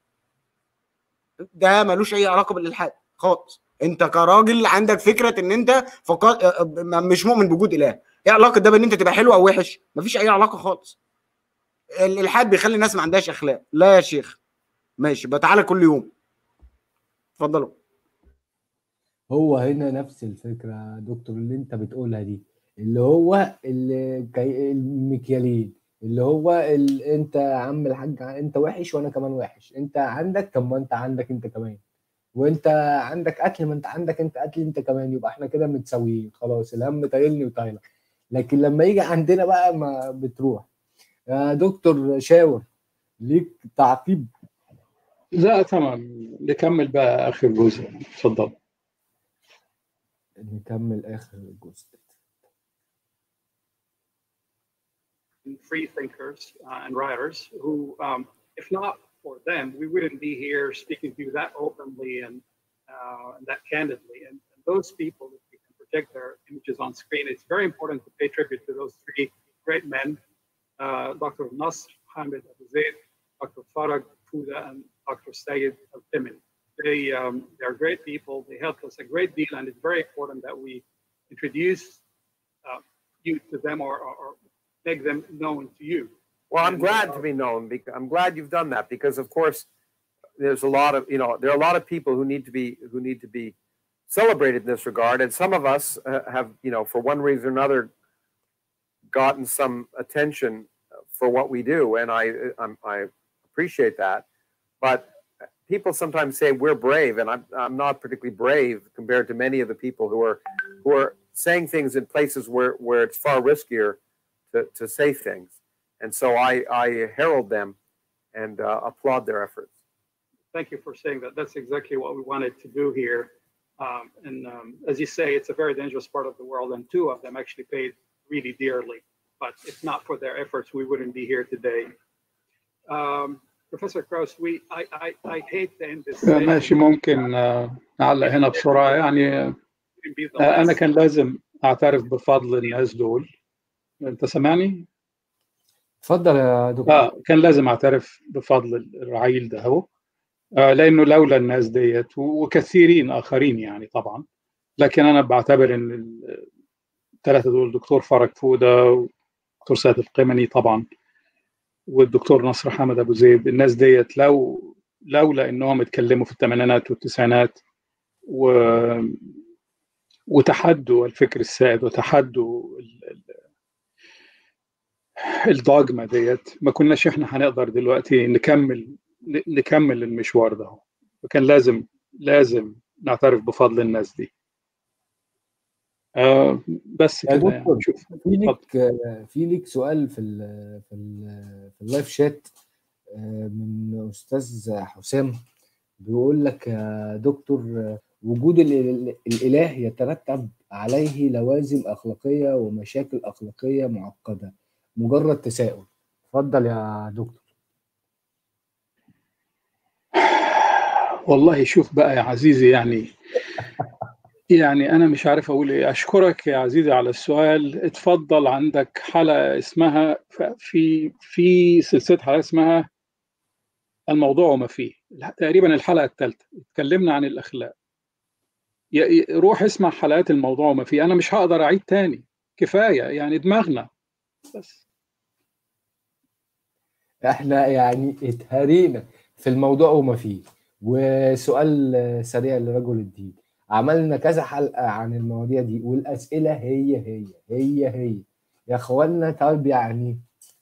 S2: ده ملوش اي علاقه بالالحاد خالص انت كراجل عندك فكره ان انت فقط مش مؤمن بوجود اله ايه علاقه ده بان انت تبقى حلو او وحش مفيش اي علاقه خالص الالحاد بيخلي الناس ما عندهاش اخلاق لا يا شيخ ماشي بقى تعالى كل يوم اتفضلوا
S1: هو هنا نفس الفكرة يا دكتور اللي انت بتقولها دي اللي هو ال- كي- المكيالين اللي هو ال... انت يا عم الحاج انت وحش وانا كمان وحش انت عندك طب ما انت عندك انت كمان وانت عندك قتل ما انت عندك انت قتل انت كمان يبقى احنا كده متساويين خلاص الهم طايلني وطايلك لكن لما يجي عندنا بقى ما بتروح يا دكتور شاور ليك تعقيب
S3: لا تمام نكمل بقى اخر جزء اتفضل
S1: نكمل اخر الجزء
S4: free thinkers uh, and writers who, um, if not for them, we wouldn't be here speaking to you that openly and, uh, and that candidly. And, and those people, if we can project their images on screen, it's very important to pay tribute to those three great men uh, Dr. Nasr Hamid Abu Zaid, Dr. Farag Fuda, and Dr. Sayed Al Timin. They, um, they are great people. They helped us a great deal, and it's very important that we introduce uh, you to them or, or, or make them known to you.
S9: Well, I'm
S4: And,
S9: glad
S4: uh,
S9: to be known. Because I'm glad you've done that because, of course, there's a lot of you know there are a lot of people who need to be who need to be celebrated in this regard, and some of us uh, have you know for one reason or another gotten some attention for what we do, and I I'm, I appreciate that. But people sometimes say we're brave, and I'm I'm not particularly brave compared to many of the people who are who are saying things in places where where it's far riskier to, to say things. And so I, I herald them and uh, applaud their efforts.
S4: thank you for saying that. That's exactly what we wanted to do here. Um, and um, as you say, it's a very dangerous part of the world, and two of them actually paid really dearly. But if not for their efforts, we wouldn't be here today. Um, Professor Krauss, we I, I, I hate to end this.
S3: آه، ماشي ممكن آه، نعلق هنا بسرعة يعني آه،
S4: be the
S3: أنا
S4: last.
S3: كان لازم أعترف بفضل الناس دول أنت سامعني؟
S1: اتفضل يا دكتور
S3: اه كان لازم اعترف بفضل الرعيل ده هو آه لانه لولا الناس ديت و- وكثيرين اخرين يعني طبعا لكن انا بعتبر ان ال- الثلاثه دول الدكتور فرج فوده والدكتور سيد القمني طبعا والدكتور نصر حامد ابو زيد الناس ديت لو لولا انهم اتكلموا في الثمانينات والتسعينات و وتحدوا الفكر السائد وتحدوا ال- ال- الدogma ديت ما كناش احنا هنقدر دلوقتي نكمل ن- نكمل المشوار ده وكان لازم لازم نعترف بفضل الناس دي آه بس
S1: يا
S3: كده يعني
S1: دكتور
S3: شوف
S1: في ليك في ليك سؤال في ال في ال في اللايف شات آه، من استاذ حسام بيقول لك يا دكتور آه، وجود ال- ال- الاله يترتب عليه لوازم اخلاقيه ومشاكل اخلاقيه معقده مجرد تساؤل اتفضل يا دكتور
S3: والله شوف بقى يا عزيزي يعني يعني انا مش عارف اقول ايه اشكرك يا عزيزي على السؤال اتفضل عندك حلقه اسمها ف- في في سلسله حلقات اسمها الموضوع وما فيه تقريبا الحلقه الثالثه اتكلمنا عن الاخلاق ي- ي- روح اسمع حلقات الموضوع وما فيه انا مش هقدر اعيد تاني كفايه يعني دماغنا بس
S1: احنا يعني اتهرينا في الموضوع وما فيه وسؤال سريع لرجل الدين عملنا كذا حلقة عن المواضيع دي والأسئلة هي هي هي هي يا اخوانا طب يعني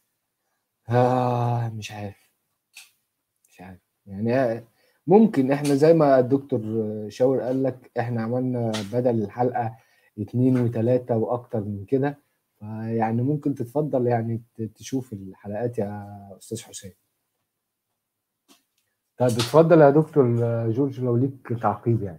S1: آه مش عارف مش عارف يعني ممكن احنا زي ما الدكتور شاور قال لك احنا عملنا بدل الحلقة اتنين وتلاتة واكتر من كده فيعني ممكن تتفضل يعني ت- تشوف الحلقات يا استاذ حسين طيب اتفضل يا دكتور جورج لو ليك تعقيب يعني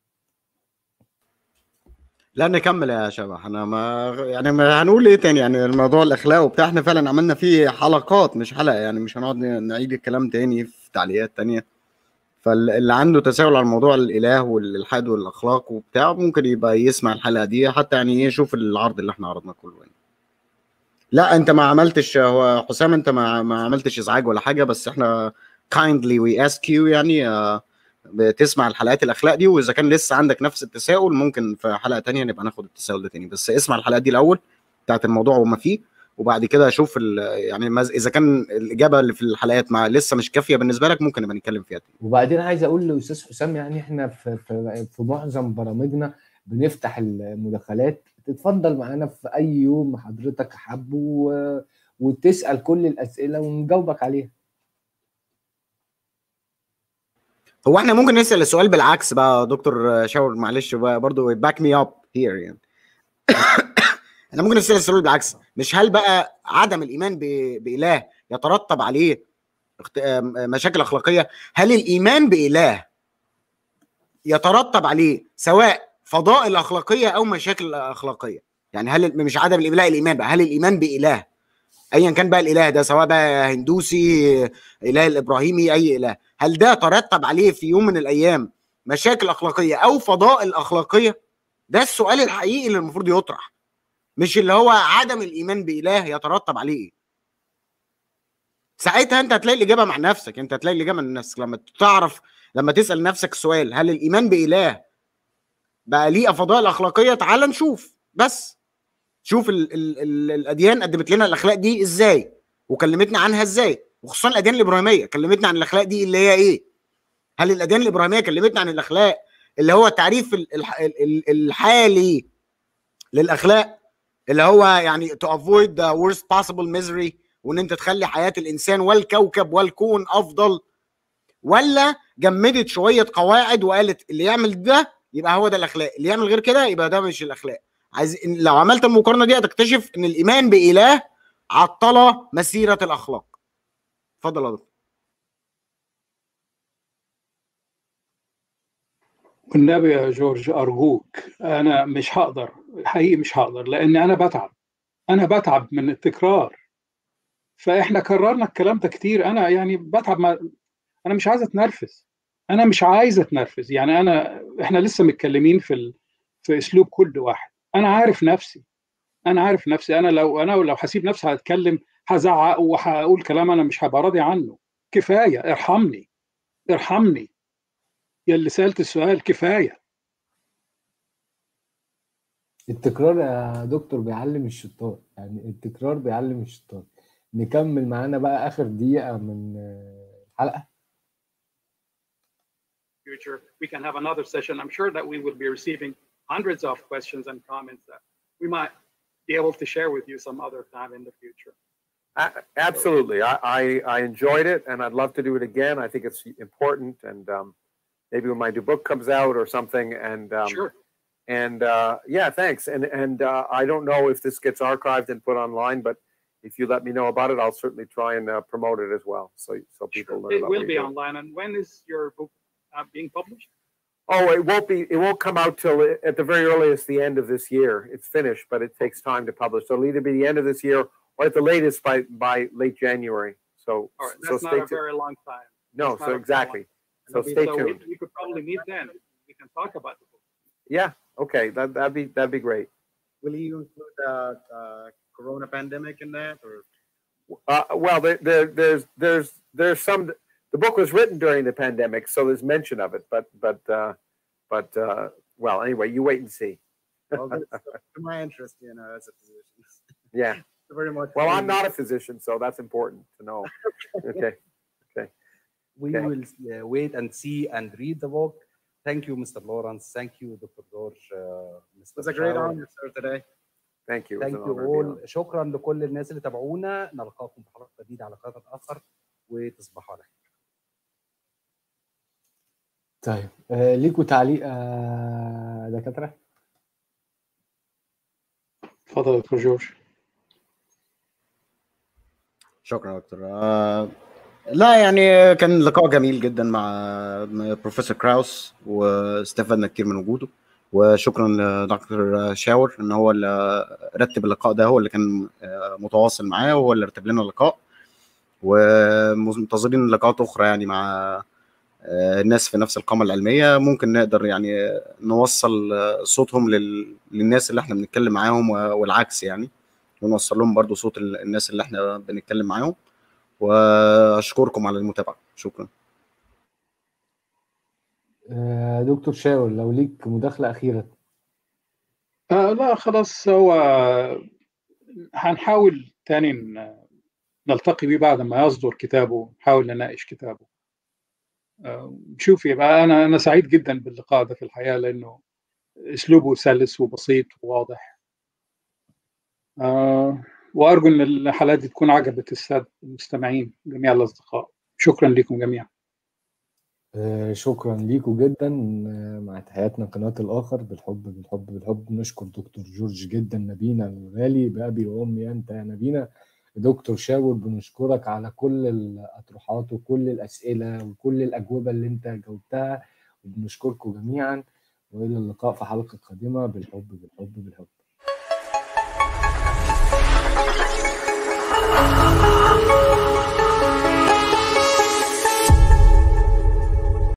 S2: لا نكمل يا شباب احنا ما يعني ما هنقول ايه تاني يعني الموضوع الاخلاق وبتاع احنا فعلا عملنا فيه حلقات مش حلقه يعني مش هنقعد نعيد الكلام تاني في تعليقات تانية فاللي عنده تساؤل على موضوع الاله والالحاد والاخلاق وبتاع ممكن يبقى يسمع الحلقه دي حتى يعني يشوف العرض اللي احنا عرضناه كله يعني. لا انت ما عملتش هو حسام انت ما ما عملتش ازعاج ولا حاجه بس احنا kindly we ask you يعني آه، بتسمع الحلقات الاخلاق دي واذا كان لسه عندك نفس التساؤل ممكن في حلقه تانية نبقى ناخد التساؤل ده تاني بس اسمع الحلقات دي الاول بتاعت الموضوع وما فيه وبعد كده اشوف ال- يعني مز- اذا كان الاجابه اللي في الحلقات ما لسه مش كافيه بالنسبه لك ممكن نبقى نتكلم فيها تاني
S1: وبعدين عايز اقول لاستاذ حسام يعني احنا في, في, في معظم برامجنا بنفتح المداخلات تتفضل معانا في اي يوم حضرتك حابه و- وتسال كل الاسئله ونجاوبك عليها
S2: هو احنا ممكن نسال السؤال بالعكس بقى يا دكتور شاور معلش بقى برضه باك مي اب هير يعني احنا ممكن نسال السؤال بالعكس مش هل بقى عدم الايمان ب- باله يترتب عليه اخت- آم- مشاكل اخلاقيه هل الايمان باله يترتب عليه سواء فضائل اخلاقيه او مشاكل اخلاقيه يعني هل مش عدم الاله الايمان بقى هل الايمان باله ايا كان بقى الاله ده سواء بقى هندوسي اله الابراهيمي اي اله هل ده ترتب عليه في يوم من الايام مشاكل اخلاقيه او فضائل اخلاقيه ده السؤال الحقيقي اللي المفروض يطرح مش اللي هو عدم الايمان باله يترتب عليه ايه ساعتها انت هتلاقي الاجابه مع نفسك انت هتلاقي الاجابه من نفسك لما تعرف لما تسال نفسك السؤال هل الايمان باله بقى ليه فضائل اخلاقيه تعال نشوف بس شوف ال ال ال الاديان قدمت لنا الاخلاق دي ازاي وكلمتنا عنها ازاي وخصوصا الاديان الابراهيميه كلمتنا عن الاخلاق دي اللي هي ايه هل الاديان الابراهيميه كلمتنا عن الاخلاق اللي هو التعريف ال- الح- ال- ال- الحالي للاخلاق اللي هو يعني to avoid the worst possible misery وان انت تخلي حياه الانسان والكوكب والكون افضل ولا جمدت شويه قواعد وقالت اللي يعمل ده يبقى هو ده الاخلاق اللي يعمل غير كده يبقى ده مش الاخلاق عايز إن- لو عملت المقارنه دي هتكتشف ان الايمان باله عطل مسيره الاخلاق اتفضل يا دكتور
S3: والنبي يا جورج أرجوك أنا مش هقدر حقيقي مش هقدر لأن أنا بتعب أنا بتعب من التكرار فإحنا كررنا الكلام ده كتير أنا يعني بتعب ما أنا مش عايز أتنرفز أنا مش عايز أتنرفز يعني أنا إحنا لسه متكلمين في ال... في أسلوب كل واحد أنا عارف نفسي أنا عارف نفسي أنا لو أنا لو هسيب نفسي هتكلم هزعق وهقول كلام أنا مش هبقى راضي عنه كفاية ارحمني ارحمني يا اللي سألت السؤال كفاية
S1: التكرار يا دكتور بيعلم الشطار يعني التكرار بيعلم الشطار نكمل معانا بقى اخر دقيقة من آه، الحلقة
S4: future, we can have another session. I'm sure that we will be receiving hundreds of questions and comments that we might be able to share with you some other time in the future.
S9: A- Absolutely. I, I, I enjoyed it and I'd love to do it again. I think it's important. And um, maybe when my new book comes out or something. And um,
S4: Sure.
S9: And uh, yeah, thanks. And and uh, I don't know if this gets archived and put online, but if you let me know about it, I'll certainly try and uh, promote it as well, so so people learn
S4: It
S9: about
S4: will
S9: what
S4: be
S9: you're doing.
S4: online. And when is your book uh, being published?
S9: Oh, it won't be. It won't come out till at the very earliest the end of this year. It's finished, but it takes time to publish. So it'll either be the end of this year or at the latest by by late January. So
S4: All right,
S9: so
S4: that's
S9: stay
S4: not a
S9: tuned.
S4: very long time.
S9: No,
S4: That's not
S9: so
S4: a very
S9: exactly.
S4: long-
S9: So stay
S4: so we,
S9: tuned.
S4: we could probably meet then. We can talk about the book.
S9: Yeah. Okay. That that'd be that'd be great.
S2: will you include the uh, corona pandemic in that or
S9: Uh, well, there, there, there's there's there's some the book was written during the pandemic, so there's mention of it. But but uh, but uh, well, anyway, you wait and see.
S10: Well, that's to my interest, you know, as a physician.
S9: Yeah.
S10: Very much.
S9: Well, I'm not a physician, so that's important to know. Okay. Okay.
S11: We
S9: Okay.
S11: will uh, wait and see and read the book. Thank you, Mr. Lawrence. Thank you, Dr. George. Uh, Mr.
S10: It was a great
S11: Shower.
S10: honor, sir, today.
S9: Thank you. It was
S11: Thank
S9: an
S11: you
S9: honor to be
S11: all.
S9: on.
S11: شكرا لكل الناس اللي تابعونا نلقاكم في حلقة جديدة على قناة آخر وتصبحوا على خير.
S1: طيب آه ليكوا تعليق آه دكاتره
S3: اتفضل يا دكتور جورج
S2: شكرا يا دكتور آه، لا يعني كان لقاء جميل جدا مع بروفيسور كراوس واستفدنا كتير من وجوده وشكرا لدكتور شاور ان هو اللي رتب اللقاء ده هو اللي كان آه، متواصل معاه وهو اللي رتب لنا اللقاء ومنتظرين لقاءات اخرى يعني مع آه، الناس في نفس القامه العلميه ممكن نقدر يعني نوصل آه، صوتهم لل- للناس اللي احنا بنتكلم معاهم و- والعكس يعني ونوصل لهم برضو صوت ال- الناس اللي احنا بنتكلم معاهم واشكركم على المتابعه شكرا
S1: آه دكتور شاول لو ليك مداخله اخيره
S3: آه لا خلاص هو هنحاول تاني ن- نلتقي بيه بعد ما يصدر كتابه نحاول نناقش كتابه آه، نشوف يبقى انا انا سعيد جدا باللقاء ده في الحقيقه لانه اسلوبه سلس وبسيط وواضح آه، وارجو ان الحلقات دي تكون عجبت الساده المستمعين جميع الاصدقاء شكرا لكم جميعا
S1: آه شكرا ليكوا جدا آه مع تحياتنا قناه الاخر بالحب بالحب بالحب نشكر دكتور جورج جدا نبينا الغالي بابي وامي انت يا نبينا دكتور شاور بنشكرك على كل الاطروحات وكل الاسئله وكل الاجوبه اللي انت جاوبتها وبنشكركم جميعا والى اللقاء في حلقه قادمه بالحب بالحب بالحب